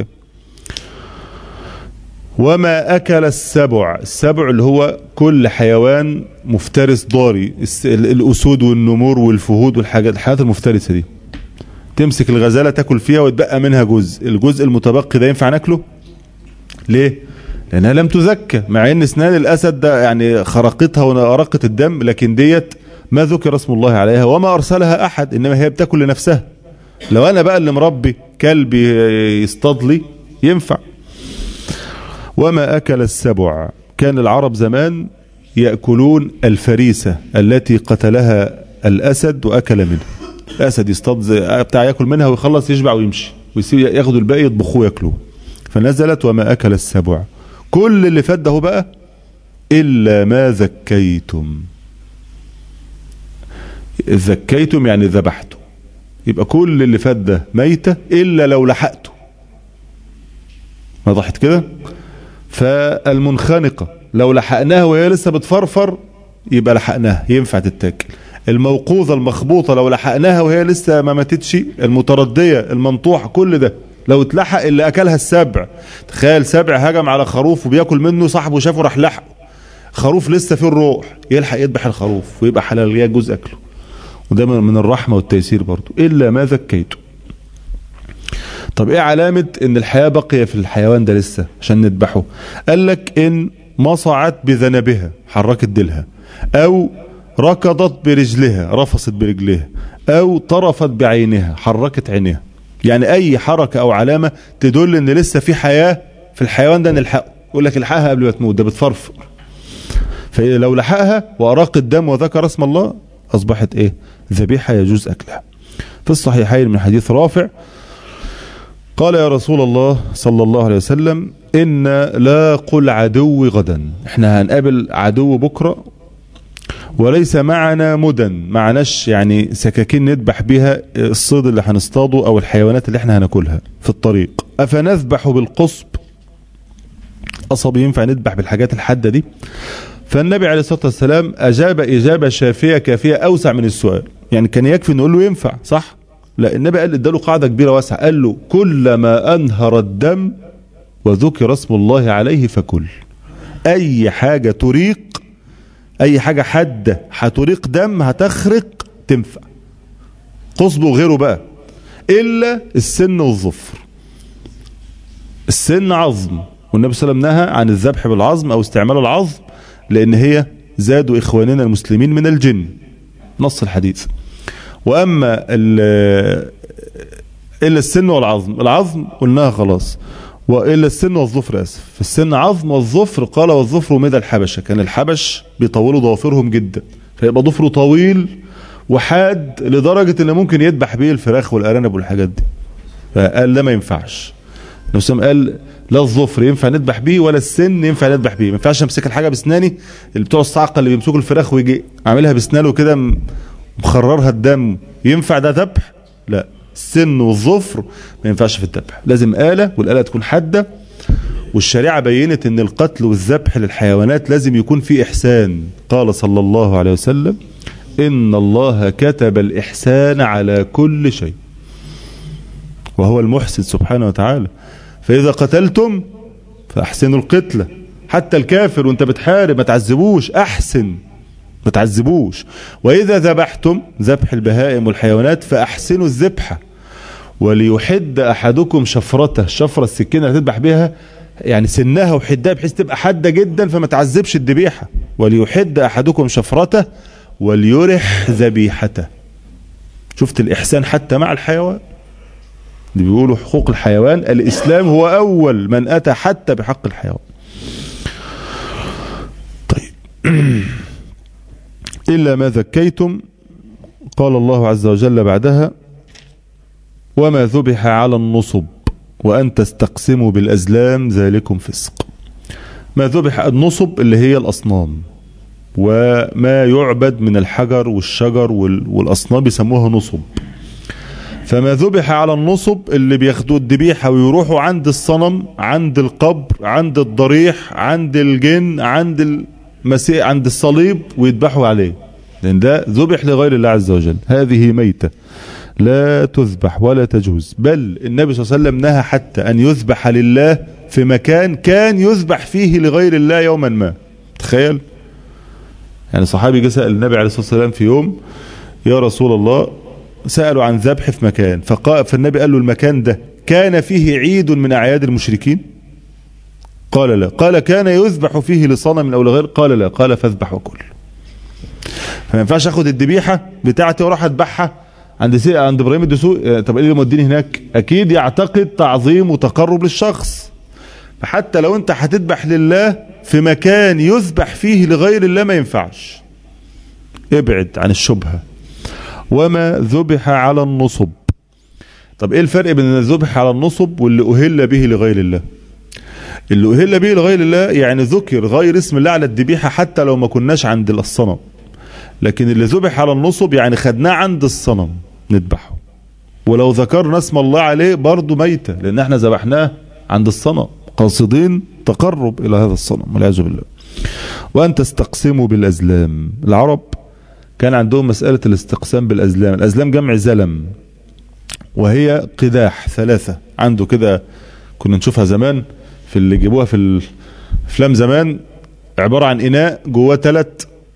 وما أكل السبع السبع اللي هو كل حيوان مفترس ضاري الأسود والنمور والفهود والحاجات الحاجات المفترسة دي تمسك الغزالة تاكل فيها وتبقى منها جزء الجزء المتبقي ده ينفع ناكله ليه لأنها لم تزكى مع أن اسنان الأسد ده يعني خرقتها وأرقت الدم لكن ديت ما ذكر اسم الله عليها وما أرسلها أحد إنما هي بتاكل لنفسها لو انا بقى اللي مربي كلب يصطاد لي ينفع وما اكل السبع كان العرب زمان ياكلون الفريسه التي قتلها الاسد واكل منها الاسد يصطاد بتاع ياكل منها ويخلص يشبع ويمشي ويسيب ياخدوا الباقي يطبخوه ياكلوه فنزلت وما اكل السبع كل اللي فات ده بقى الا ما ذكيتم ذكيتم يعني ذبحتم يبقى كل اللي فات ده ميتة إلا لو لحقته وضحت كده فالمنخنقة لو لحقناها وهي لسه بتفرفر يبقى لحقناها ينفع تتاكل الموقوذة المخبوطة لو لحقناها وهي لسه ما ماتتش المتردية المنطوحة كل ده لو اتلحق اللي اكلها السبع تخيل سبع هجم على خروف وبياكل منه صاحبه شافه راح لحقه خروف لسه فيه الروح يلحق يذبح الخروف ويبقى حلال يجوز اكله وده من الرحمه والتيسير برضه الا ما ذكيته طب ايه علامة ان الحياة بقية في الحيوان ده لسه عشان نذبحه قال لك ان مصعت بذنبها حركت ديلها او ركضت برجلها رفصت برجلها او طرفت بعينها حركت عينها يعني اي حركة او علامة تدل ان لسه في حياة في الحيوان ده نلحقه يقول لك الحقها قبل ما تموت ده بتفرفر فلو لحقها واراق الدم وذكر اسم الله اصبحت ايه ذبيحة يجوز اكلها في الصحيحين من حديث رافع قال يا رسول الله صلى الله عليه وسلم إن لاقوا العدو غدا احنا هنقابل عدو بكرة وليس معنا مدن معناش يعني سكاكين نذبح بها الصيد اللي هنصطاده او الحيوانات اللي احنا هناكلها في الطريق افنذبح بالقصب قصب ينفع نذبح بالحاجات الحادة دي فالنبي عليه الصلاة والسلام اجاب اجابة شافية كافية اوسع من السؤال يعني كان يكفي نقول له ينفع صح لا النبي قال اداله قاعدة كبيرة واسعة قال له كلما انهر الدم وذكر اسم الله عليه فكل اي حاجة تريق اي حاجة حادة هتريق دم هتخرق تنفع قصب وغيره بقى الا السن والظفر السن عظم والنبي صلى الله عليه وسلم نهى عن الذبح بالعظم او استعمال العظم لان هي زادوا اخواننا المسلمين من الجن نص الحديث واما الا السن والعظم العظم قلناها خلاص والا السن والظفر اسف السن عظم والظفر قال والظفر مدى الحبشه كان الحبش بيطولوا ضوافرهم جدا فيبقى ضفره طويل وحاد لدرجه ان ممكن يذبح بيه الفراخ والارانب والحاجات دي فقال ده ما ينفعش النبي صلى الله عليه وسلم قال لا الظفر ينفع نذبح بيه ولا السن ينفع نذبح بيه ما ينفعش امسك الحاجه باسناني اللي بتوع الصعقه اللي بيمسكوا الفراخ ويجي عاملها باسنانه كده مخررها الدم ينفع ده ذبح لا السن والظفر ما ينفعش في الذبح لازم آلة والآلة تكون حادة والشريعة بينت ان القتل والذبح للحيوانات لازم يكون فيه إحسان قال صلى الله عليه وسلم إن الله كتب الإحسان على كل شيء وهو المحسن سبحانه وتعالى فإذا قتلتم فأحسنوا القتلة حتى الكافر وانت بتحارب ما تعذبوش أحسن ما تعذبوش وإذا ذبحتم ذبح البهائم والحيوانات فأحسنوا الذبحة وليحد أحدكم شفرته الشفرة السكينة اللي هتذبح بها يعني سنها وحدها بحيث تبقى حادة جدا فما تعذبش الذبيحة وليحد أحدكم شفرته وليرح ذبيحته شفت الإحسان حتى مع الحيوان اللي بيقولوا حقوق الحيوان الإسلام هو أول من أتى حتى بحق الحيوان طيب إلا ما ذكيتم قال الله عز وجل بعدها وما ذبح على النصب وأن تستقسموا بالأزلام ذلكم فسق ما ذبح النصب اللي هي الأصنام وما يعبد من الحجر والشجر والأصنام بيسموها نصب فما ذبح على النصب اللي بياخدوا الذبيحة ويروحوا عند الصنم عند القبر عند الضريح عند الجن عند المسيح عند الصليب ويذبحوا عليه لأن ده ذبح لغير الله عز وجل هذه ميتة لا تذبح ولا تجوز بل النبي صلى الله عليه وسلم نهى حتى أن يذبح لله في مكان كان يذبح فيه لغير الله يوما ما تخيل يعني صحابي جه سأل النبي عليه الصلاة والسلام في يوم يا رسول الله سألوا عن ذبح في مكان فقال فالنبي قال له المكان ده كان فيه عيد من أعياد المشركين قال لا قال كان يذبح فيه لصنم أو لغير قال لا قال فاذبح وكل فما ينفعش اخد الذبيحه بتاعتي واروح اذبحها عند سي... عند ابراهيم الدسوقي طب ايه اللي موديني هناك اكيد يعتقد تعظيم وتقرب للشخص فحتى لو انت هتذبح لله في مكان يذبح فيه لغير الله ما ينفعش ابعد عن الشبهه وما ذبح على النصب طب ايه الفرق بين الذبح على النصب واللي اهل به لغير الله اللي اهل به لغير الله يعني ذكر غير اسم الله على الذبيحه حتى لو ما كناش عند الصنم لكن اللي ذبح على النصب يعني خدناه عند الصنم نذبحه ولو ذكرنا اسم الله عليه برضه ميتة لان احنا ذبحناه عند الصنم قاصدين تقرب الى هذا الصنم والعياذ بالله وان تستقسموا بالازلام العرب كان عندهم مسألة الاستقسام بالازلام الازلام جمع زلم وهي قداح ثلاثة عنده كده كنا نشوفها زمان في اللي جيبوها في الافلام زمان عبارة عن اناء جواه ثلاث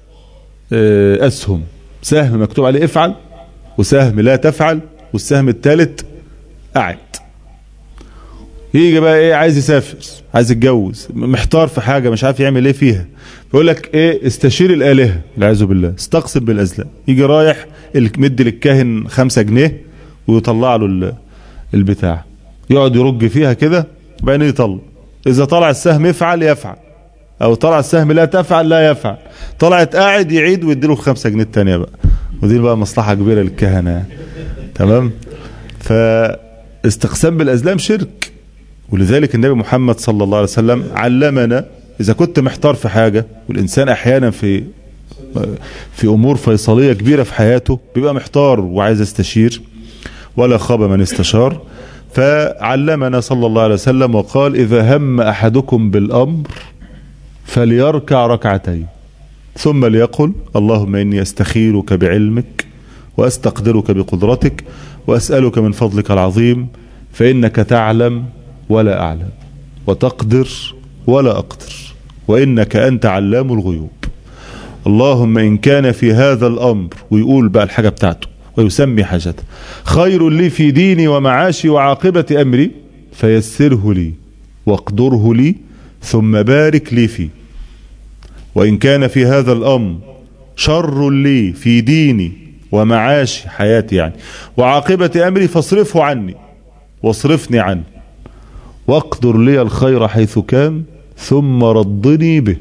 اسهم سهم مكتوب عليه افعل وسهم لا تفعل والسهم الثالث قعد يجي بقى ايه عايز يسافر عايز يتجوز محتار في حاجة مش عارف يعمل ايه فيها بيقول لك ايه استشير الالهة والعياذ بالله استقسم بالازلام يجي رايح مدي للكاهن خمسة جنيه ويطلع له البتاع يقعد يرج فيها كده وبعدين يطلع اذا طلع السهم يفعل يفعل او طلع السهم لا تفعل لا يفعل طلعت قاعد يعيد ويديله خمسة جنيه التانية بقى ودي بقى مصلحة كبيرة للكهنة تمام فاستقسام بالازلام شرك ولذلك النبي محمد صلى الله عليه وسلم علمنا إذا كنت محتار في حاجة والإنسان أحيانا في في أمور فيصلية كبيرة في حياته بيبقى محتار وعايز يستشير ولا خاب من استشار فعلمنا صلى الله عليه وسلم وقال إذا هم أحدكم بالأمر فليركع ركعتين ثم ليقل اللهم إني أستخيرك بعلمك وأستقدرك بقدرتك وأسألك من فضلك العظيم فإنك تعلم ولا أعلم وتقدر ولا أقدر وإنك أنت علام الغيوب اللهم إن كان في هذا الأمر ويقول بقى الحاجة بتاعته ويسمي حاجته خير لي في ديني ومعاشي وعاقبة أمري فيسره لي واقدره لي ثم بارك لي فيه وإن كان في هذا الأمر شر لي في ديني ومعاشي حياتي يعني وعاقبة أمري فاصرفه عني واصرفني عنه واقدر لي الخير حيث كان ثم ردني به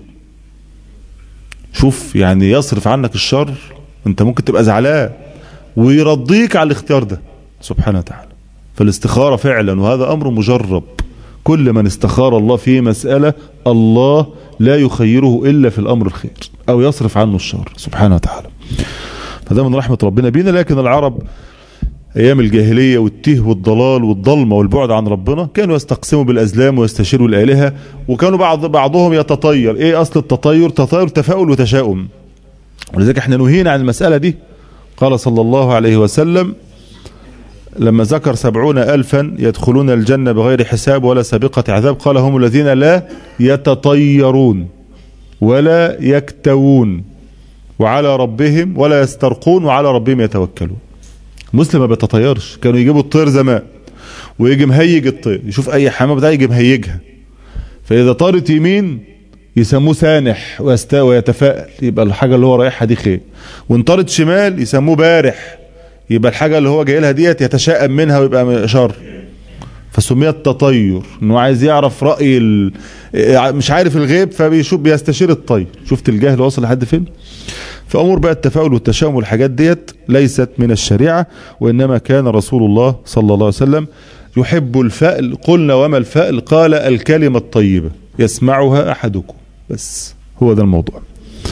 شوف يعني يصرف عنك الشر انت ممكن تبقى زعلان ويرضيك على الاختيار ده سبحانه وتعالى فالاستخارة فعلا وهذا امر مجرب كل من استخار الله في مسألة الله لا يخيره الا في الامر الخير او يصرف عنه الشر سبحانه وتعالى فده من رحمة ربنا بينا لكن العرب ايام الجاهلية والتيه والضلال والظلمة والبعد عن ربنا كانوا يستقسموا بالازلام ويستشيروا الالهة وكانوا بعض بعضهم يتطير ايه اصل التطير تطير تفاؤل وتشاؤم ولذلك احنا نهينا عن المسألة دي قال صلى الله عليه وسلم لما ذكر سبعون ألفا يدخلون الجنة بغير حساب ولا سابقة عذاب قال هم الذين لا يتطيرون ولا يكتوون وعلى ربهم ولا يسترقون وعلى ربهم يتوكلون مسلم ما بيتطيرش كانوا يجيبوا الطير زمان ويجي مهيج الطير يشوف اي حمامه بتاع يجي مهيجها فاذا طارت يمين يسموه سانح ويتفائل يبقى الحاجه اللي هو رايحها دي خير وان طارت شمال يسموه بارح يبقى الحاجه اللي هو جاي لها ديت يتشائم منها ويبقى شر فسمي التطير انه عايز يعرف راي ال... مش عارف الغيب فبيشوف بيستشير الطير شفت الجهل واصل لحد فين فأمور بقى التفاؤل والتشاؤم والحاجات ديت ليست من الشريعة وإنما كان رسول الله صلى الله عليه وسلم يحب الفأل قلنا وما الفأل قال الكلمة الطيبة يسمعها أحدكم بس هو ده الموضوع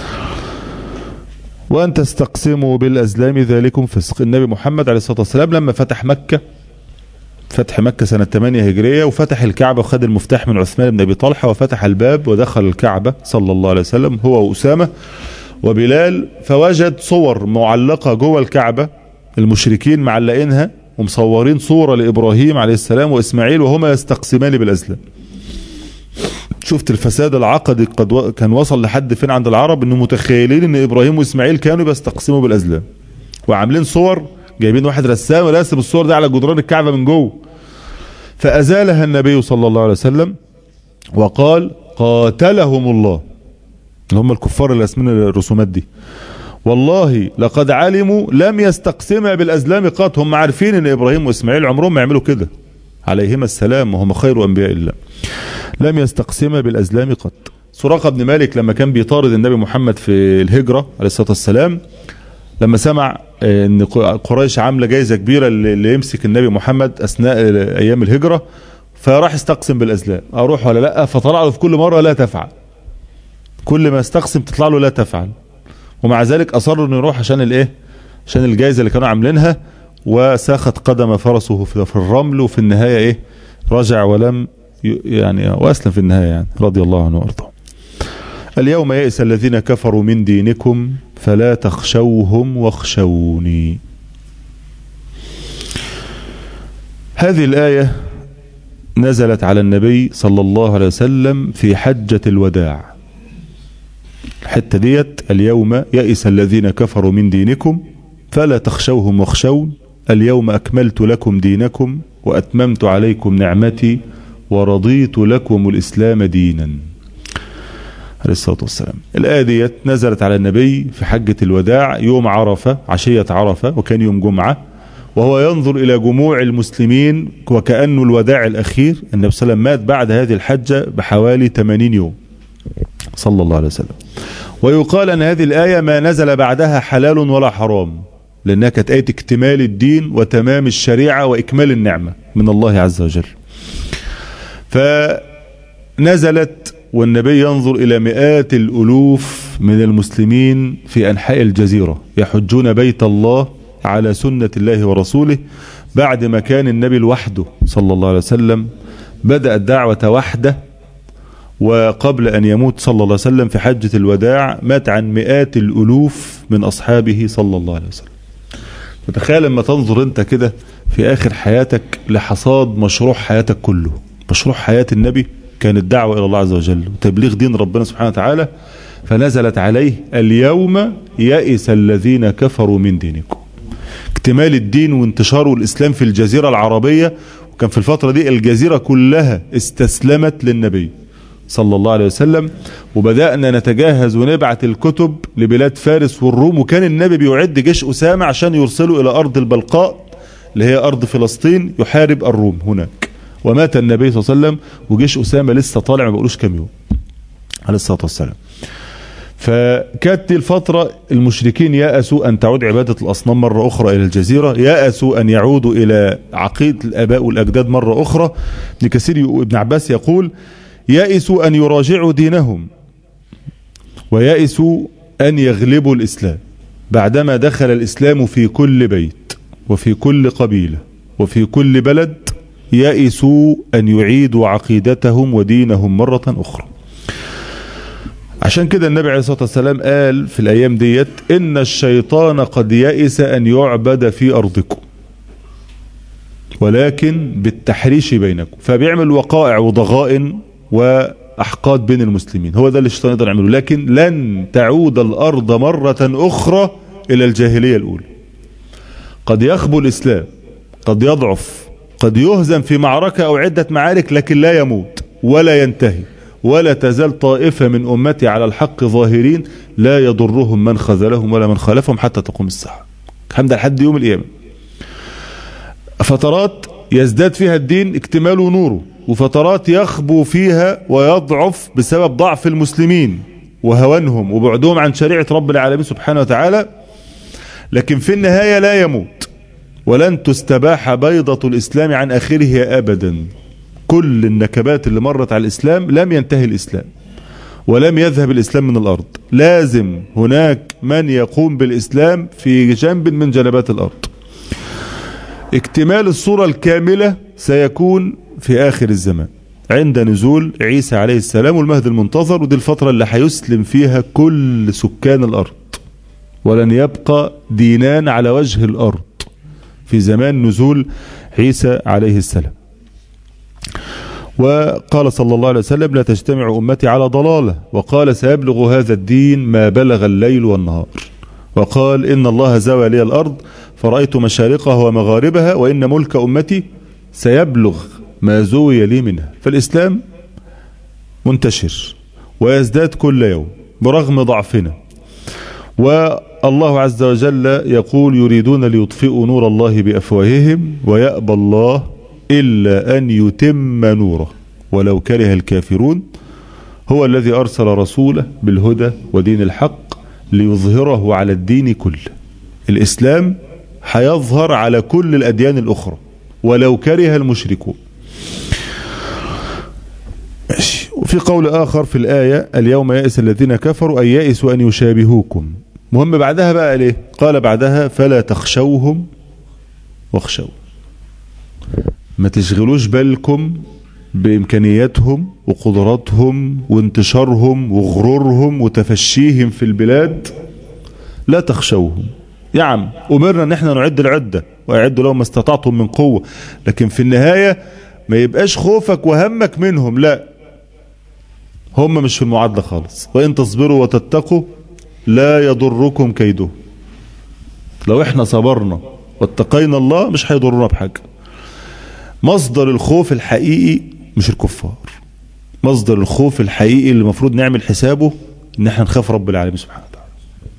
وأن تستقسموا بالأزلام ذلكم فسق النبي محمد عليه الصلاة والسلام لما فتح مكة فتح مكة سنة 8 هجرية وفتح الكعبة وخد المفتاح من عثمان بن أبي طلحة وفتح الباب ودخل الكعبة صلى الله عليه وسلم هو وأسامة وبلال فوجد صور معلقة جوه الكعبة المشركين معلقينها ومصورين صورة لإبراهيم عليه السلام وإسماعيل وهما يستقسمان بالأزلام شفت الفساد العقدي قد و... كان وصل لحد فين عند العرب انه متخيلين ان ابراهيم واسماعيل كانوا بيستقسموا بالازلام وعاملين صور جايبين واحد رسام وراسم الصور دي على جدران الكعبه من جوه فازالها النبي صلى الله عليه وسلم وقال قاتلهم الله اللي هم الكفار اللي راسمين الرسومات دي والله لقد علموا لم يستقسما بالازلام قط هم عارفين ان ابراهيم واسماعيل عمرهم ما يعملوا كده عليهما السلام وهم خير انبياء الله لم يستقسما بالازلام قط سراقه بن مالك لما كان بيطارد النبي محمد في الهجره عليه الصلاه والسلام لما سمع ان قريش عامله جايزه كبيره اللي يمسك النبي محمد اثناء ايام الهجره فراح يستقسم بالازلام اروح ولا لا فطلع له في كل مره لا تفعل كل ما يستقسم تطلع له لا تفعل ومع ذلك اصر انه يروح عشان الايه عشان الجائزه اللي كانوا عاملينها وساخت قدم فرسه في الرمل وفي النهايه ايه رجع ولم يعني واسلم في النهايه يعني رضي الله عنه وارضاه اليوم يئس الذين كفروا من دينكم فلا تخشوهم واخشوني هذه الآية نزلت على النبي صلى الله عليه وسلم في حجة الوداع الحتة ديت اليوم يئس الذين كفروا من دينكم فلا تخشوهم واخشون اليوم أكملت لكم دينكم وأتممت عليكم نعمتي ورضيت لكم الإسلام دينا عليه الصلاة والسلام الآية ديت نزلت على النبي في حجة الوداع يوم عرفة عشية عرفة وكان يوم جمعة وهو ينظر إلى جموع المسلمين وكأنه الوداع الأخير النبي صلى الله عليه وسلم مات بعد هذه الحجة بحوالي 80 يوم صلى الله عليه وسلم ويقال أن هذه الآية ما نزل بعدها حلال ولا حرام لأنها كانت آية اكتمال الدين وتمام الشريعة وإكمال النعمة من الله عز وجل فنزلت والنبي ينظر إلى مئات الألوف من المسلمين في أنحاء الجزيرة يحجون بيت الله على سنة الله ورسوله بعد ما كان النبي لوحده صلى الله عليه وسلم بدأ الدعوة وحده وقبل أن يموت صلى الله عليه وسلم في حجة الوداع مات عن مئات الألوف من أصحابه صلى الله عليه وسلم وتخيل لما تنظر أنت كده في آخر حياتك لحصاد مشروع حياتك كله مشروع حياة النبي كان الدعوة إلى الله عز وجل وتبليغ دين ربنا سبحانه وتعالى فنزلت عليه اليوم يئس الذين كفروا من دينكم اكتمال الدين وانتشاره الإسلام في الجزيرة العربية وكان في الفترة دي الجزيرة كلها استسلمت للنبي صلى الله عليه وسلم وبدأنا نتجهز ونبعت الكتب لبلاد فارس والروم وكان النبي بيعد جيش أسامة عشان يرسله إلى أرض البلقاء اللي هي أرض فلسطين يحارب الروم هناك ومات النبي صلى الله عليه وسلم وجيش أسامة لسه طالع ما بقولوش كام يوم عليه الصلاة والسلام فكانت دي الفترة المشركين يأسوا أن تعود عبادة الأصنام مرة أخرى إلى الجزيرة يأسوا أن يعودوا إلى عقيدة الآباء والأجداد مرة أخرى ابن كثير ابن عباس يقول يأسوا أن يراجعوا دينهم ويأسوا أن يغلبوا الإسلام بعدما دخل الإسلام في كل بيت وفي كل قبيلة وفي كل بلد يأسوا أن يعيدوا عقيدتهم ودينهم مرة أخرى عشان كده النبي عليه الصلاة والسلام قال في الأيام ديت إن الشيطان قد يئس أن يعبد في أرضكم ولكن بالتحريش بينكم فبيعمل وقائع وضغائن وأحقاد بين المسلمين هو ده اللي الشيطان يقدر يعمله لكن لن تعود الأرض مرة أخرى إلى الجاهلية الأولى قد يخبو الإسلام قد يضعف قد يهزم في معركة أو عدة معارك لكن لا يموت ولا ينتهي ولا تزال طائفة من أمتي على الحق ظاهرين لا يضرهم من خذلهم ولا من خالفهم حتى تقوم الساعة الحمد لحد يوم القيامة فترات يزداد فيها الدين اكتماله نوره وفترات يخبو فيها ويضعف بسبب ضعف المسلمين وهوانهم وبعدهم عن شريعة رب العالمين سبحانه وتعالى لكن في النهاية لا يموت ولن تستباح بيضة الإسلام عن آخره أبدا كل النكبات اللي مرت على الإسلام لم ينتهي الإسلام ولم يذهب الإسلام من الأرض لازم هناك من يقوم بالإسلام في جنب من جنبات الأرض اكتمال الصورة الكاملة سيكون في آخر الزمان عند نزول عيسى عليه السلام والمهد المنتظر ودي الفترة اللي هيسلم فيها كل سكان الأرض ولن يبقى دينان على وجه الأرض في زمان نزول عيسى عليه السلام وقال صلى الله عليه وسلم لا تجتمع أمتي على ضلالة وقال سيبلغ هذا الدين ما بلغ الليل والنهار وقال إن الله زوى لي الأرض فرأيت مشارقها ومغاربها وإن ملك أمتي سيبلغ ما زوي لي منها فالإسلام منتشر ويزداد كل يوم برغم ضعفنا والله عز وجل يقول يريدون ليطفئوا نور الله بأفواههم ويأبى الله إلا أن يتم نوره ولو كره الكافرون هو الذي أرسل رسوله بالهدى ودين الحق ليظهره على الدين كله الإسلام هيظهر على كل الأديان الأخرى ولو كره المشركون ماشي وفي قول آخر في الآية اليوم يئس الذين كفروا أي يئسوا أن يشابهوكم مهم بعدها بقى ليه قال بعدها فلا تخشوهم واخشوا ما تشغلوش بالكم بإمكانياتهم وقدراتهم وانتشارهم وغرورهم وتفشيهم في البلاد لا تخشوهم يا عم أمرنا ان احنا نعد العدة وأعدوا لهم ما استطعتم من قوة لكن في النهاية ما يبقاش خوفك وهمك منهم لا هم مش في المعادلة خالص وإن تصبروا وتتقوا لا يضركم كيدهم لو احنا صبرنا واتقينا الله مش هيضرنا بحاجة مصدر الخوف الحقيقي مش الكفار مصدر الخوف الحقيقي اللي المفروض نعمل حسابه ان احنا نخاف رب العالمين سبحانه وتعالى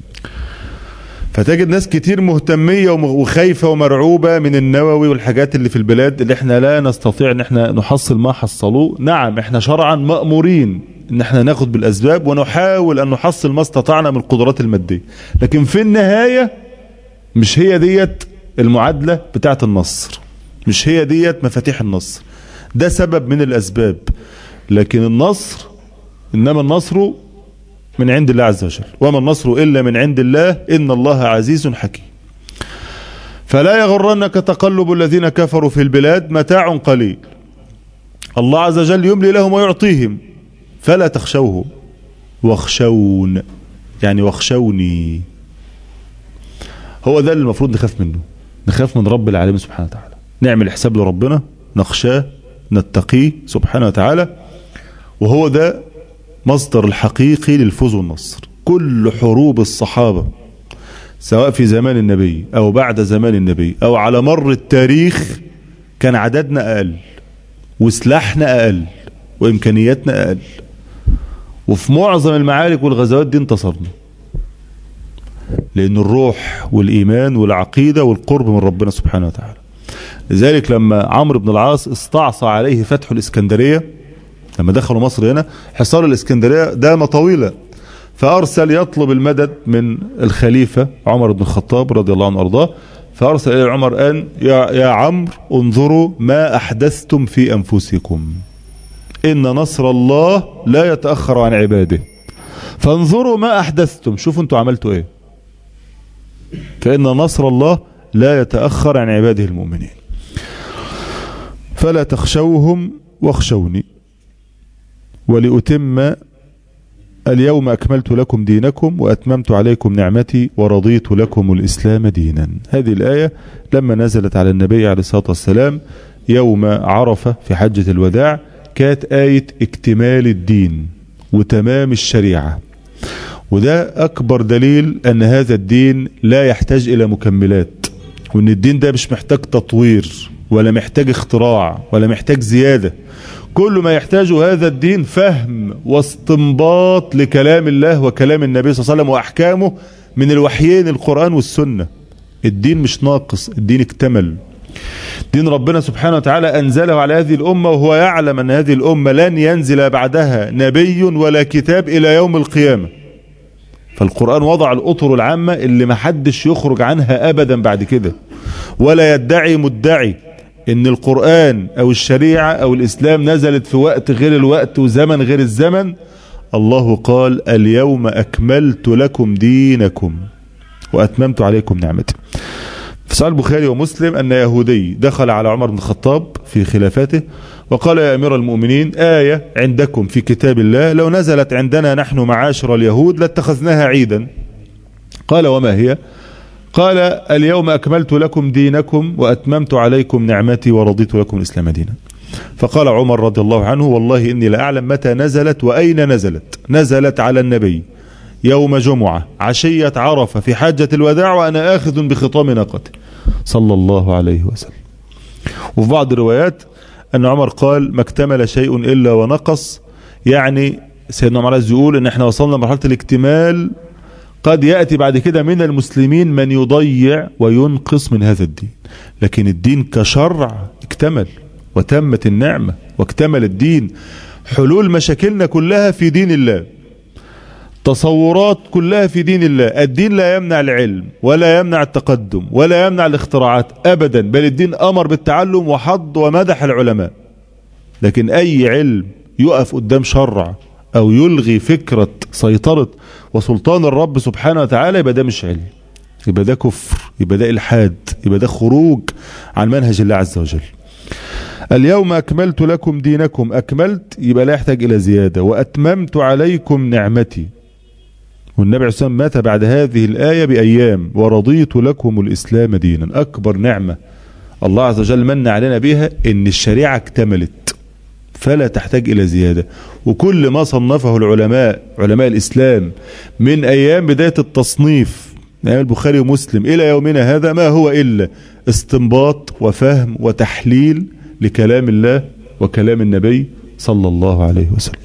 فتجد ناس كتير مهتمية وخايفة ومرعوبة من النووي والحاجات اللي في البلاد اللي احنا لا نستطيع ان احنا نحصل ما حصلوه نعم احنا شرعا مأمورين ان احنا ناخد بالاسباب ونحاول ان نحصل ما استطعنا من القدرات المادية لكن في النهاية مش هي ديت المعادلة بتاعة النصر مش هي ديت مفاتيح النصر ده سبب من الاسباب لكن النصر انما النصر من عند الله عز وجل وما النصر إلا من عند الله إن الله عزيز حكيم فلا يغرنك تقلب الذين كفروا في البلاد متاع قليل الله عز وجل يملي لهم ويعطيهم فلا تخشوه واخشون يعني واخشوني هو ده اللي المفروض نخاف منه نخاف من رب العالمين سبحانه وتعالى نعمل حساب لربنا نخشاه نتقيه سبحانه وتعالى وهو ده مصدر الحقيقي للفوز والنصر كل حروب الصحابة سواء في زمان النبي أو بعد زمان النبي أو على مر التاريخ كان عددنا أقل وسلاحنا أقل وإمكانياتنا أقل وفي معظم المعارك والغزوات دي انتصرنا لأن الروح والإيمان والعقيدة والقرب من ربنا سبحانه وتعالى لذلك لما عمرو بن العاص استعصى عليه فتح الإسكندرية لما دخلوا مصر هنا حصار الإسكندرية دام طويلة فأرسل يطلب المدد من الخليفة عمر بن الخطاب رضي الله عنه وارضاه فأرسل إلى عمر أن يا, يا عمرو انظروا ما أحدثتم في أنفسكم إن نصر الله لا يتأخر عن عباده فانظروا ما أحدثتم شوفوا انتوا عملتوا إيه فإن نصر الله لا يتأخر عن عباده المؤمنين فلا تخشوهم واخشوني ولأتم اليوم أكملت لكم دينكم وأتممت عليكم نعمتي ورضيت لكم الإسلام دينا هذه الآية لما نزلت على النبي عليه الصلاة والسلام يوم عرفة في حجة الوداع كانت آية اكتمال الدين وتمام الشريعة وده أكبر دليل أن هذا الدين لا يحتاج إلى مكملات وأن الدين ده مش محتاج تطوير ولا محتاج اختراع ولا محتاج زيادة كل ما يحتاجه هذا الدين فهم واستنباط لكلام الله وكلام النبي صلى الله عليه وسلم وأحكامه من الوحيين القرآن والسنة الدين مش ناقص الدين اكتمل دين ربنا سبحانه وتعالى أنزله على هذه الأمة وهو يعلم أن هذه الأمة لن ينزل بعدها نبي ولا كتاب إلى يوم القيامة فالقرآن وضع الأطر العامة اللي ما حدش يخرج عنها أبدا بعد كده ولا يدعي مدعي ان القرآن او الشريعة او الاسلام نزلت في وقت غير الوقت وزمن غير الزمن الله قال اليوم اكملت لكم دينكم واتممت عليكم نعمتي في صحيح البخاري ومسلم ان يهودي دخل على عمر بن الخطاب في خلافته وقال يا امير المؤمنين آية عندكم في كتاب الله لو نزلت عندنا نحن معاشر اليهود لاتخذناها عيدا قال وما هي قال اليوم أكملت لكم دينكم وأتممت عليكم نعمتي ورضيت لكم الإسلام دينا فقال عمر رضي الله عنه والله إني لأعلم متى نزلت وأين نزلت نزلت على النبي يوم جمعة عشية عرفة في حاجة الوداع وأنا آخذ بخطام ناقته صلى الله عليه وسلم وفي بعض الروايات أن عمر قال ما اكتمل شيء إلا ونقص يعني سيدنا عمر عايز يقول ان احنا وصلنا لمرحله الاكتمال قد يأتي بعد كده من المسلمين من يضيع وينقص من هذا الدين لكن الدين كشرع اكتمل وتمت النعمة واكتمل الدين حلول مشاكلنا كلها في دين الله تصورات كلها في دين الله الدين لا يمنع العلم ولا يمنع التقدم ولا يمنع الاختراعات أبدا بل الدين أمر بالتعلم وحض ومدح العلماء لكن أي علم يقف قدام شرع أو يلغي فكرة سيطرة وسلطان الرب سبحانه وتعالى يبقى ده مش علم يبقى ده كفر يبقى ده إلحاد يبقى ده خروج عن منهج الله عز وجل اليوم أكملت لكم دينكم أكملت يبقى لا يحتاج إلى زيادة وأتممت عليكم نعمتي والنبي عليه الصلاة والسلام مات بعد هذه الآية بأيام ورضيت لكم الإسلام دينا أكبر نعمة الله عز وجل من علينا بها إن الشريعة اكتملت فلا تحتاج إلى زيادة وكل ما صنفه العلماء علماء الإسلام من أيام بداية التصنيف من أيام البخاري ومسلم إلى يومنا هذا ما هو إلا استنباط وفهم وتحليل لكلام الله وكلام النبي صلى الله عليه وسلم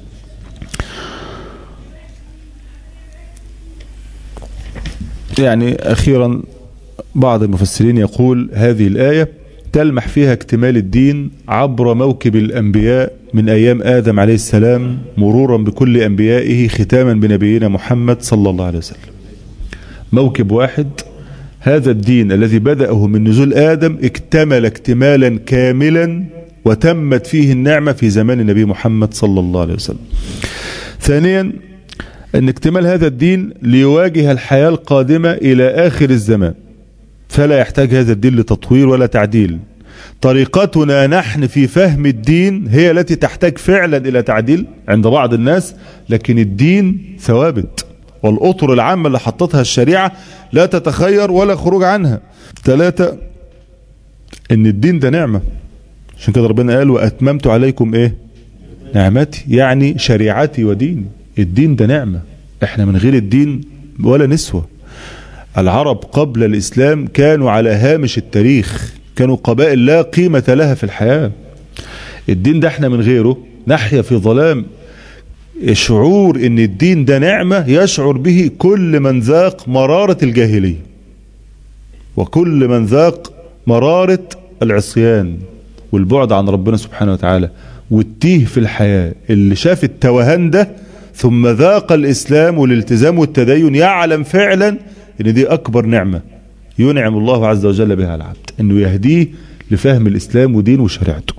يعني أخيرا بعض المفسرين يقول هذه الآية تلمح فيها اكتمال الدين عبر موكب الأنبياء من أيام آدم عليه السلام مرورا بكل أنبيائه ختاما بنبينا محمد صلى الله عليه وسلم موكب واحد هذا الدين الذي بدأه من نزول آدم اكتمل اكتمالا كاملا وتمت فيه النعمة في زمان النبي محمد صلى الله عليه وسلم ثانيا أن اكتمال هذا الدين ليواجه الحياة القادمة إلى آخر الزمان فلا يحتاج هذا الدين لتطوير ولا تعديل طريقتنا نحن في فهم الدين هي التي تحتاج فعلا إلى تعديل عند بعض الناس لكن الدين ثوابت والأطر العامة اللي حطتها الشريعة لا تتخير ولا خروج عنها ثلاثة ان الدين ده نعمة عشان كده ربنا قال وأتممت عليكم ايه نعمتي يعني شريعتي وديني الدين ده نعمة احنا من غير الدين ولا نسوة العرب قبل الإسلام كانوا على هامش التاريخ كانوا قبائل لا قيمة لها في الحياة الدين ده احنا من غيره نحيا في ظلام شعور ان الدين ده نعمة يشعر به كل من ذاق مرارة الجاهلية وكل من ذاق مرارة العصيان والبعد عن ربنا سبحانه وتعالى والتيه في الحياة اللي شاف التوهان ده ثم ذاق الإسلام والالتزام والتدين يعلم فعلا ان دي أكبر نعمة ينعم الله عز وجل بها العبد انه يهديه لفهم الإسلام ودينه وشريعته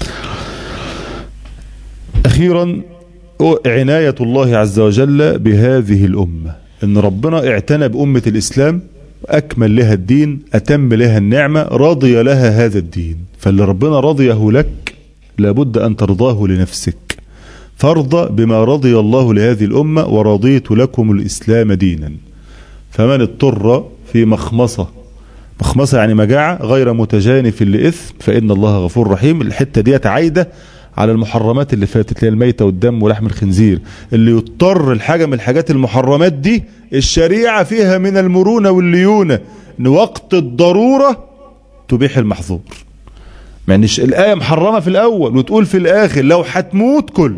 أخيرا عناية الله عز وجل بهذه الأمة ان ربنا اعتنى بأمة الإسلام أكمل لها الدين أتم لها النعمة رضي لها هذا الدين فاللي ربنا رضيه لك لابد أن ترضاه لنفسك فارضى بما رضي الله لهذه الأمة ورضيت لكم الإسلام دينا فمن اضطر في مخمصة مخمصة يعني مجاعة غير متجانف لإثم فإن الله غفور رحيم الحتة ديت عايدة على المحرمات اللي فاتت اللي هي الميتة والدم ولحم الخنزير اللي يضطر الحاجة من الحاجات المحرمات دي الشريعة فيها من المرونة والليونة ان وقت الضرورة تبيح المحظور يعني الآية محرمة في الأول وتقول في الآخر لو هتموت كل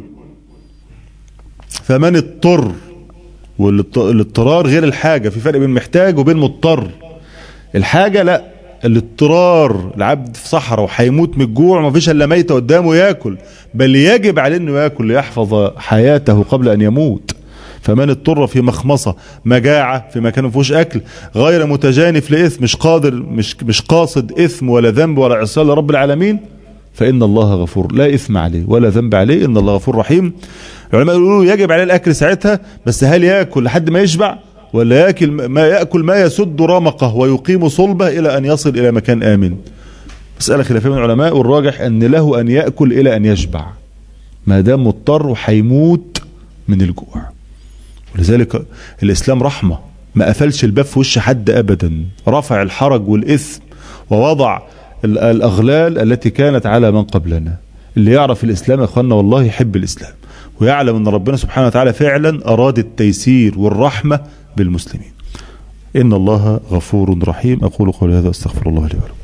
فمن اضطر والاضطرار غير الحاجة في فرق بين محتاج وبين مضطر الحاجة لا الاضطرار العبد في صحراء وهيموت من الجوع ما فيش الا ميته قدامه ياكل بل يجب عليه انه ياكل ليحفظ حياته قبل ان يموت فمن اضطر في مخمصه مجاعه في مكان ما فيهوش اكل غير متجانف لاثم مش قادر مش مش قاصد اثم ولا ذنب ولا عصيان لرب العالمين فان الله غفور لا اثم عليه ولا ذنب عليه ان الله غفور رحيم العلماء يقولوا يجب عليه الاكل ساعتها بس هل ياكل لحد ما يشبع ولا ياكل ما ياكل ما يسد رمقه ويقيم صلبه الى ان يصل الى مكان امن مساله خلافيه من العلماء والراجح ان له ان ياكل الى ان يشبع ما دام مضطر وهيموت من الجوع ولذلك الاسلام رحمه ما قفلش الباب في وش حد ابدا رفع الحرج والاثم ووضع الاغلال التي كانت على من قبلنا اللي يعرف الاسلام يا اخوانا والله يحب الاسلام ويعلم ان ربنا سبحانه وتعالى فعلا اراد التيسير والرحمه بالمسلمين إن الله غفور رحيم أقول قولي هذا أستغفر الله لي ولكم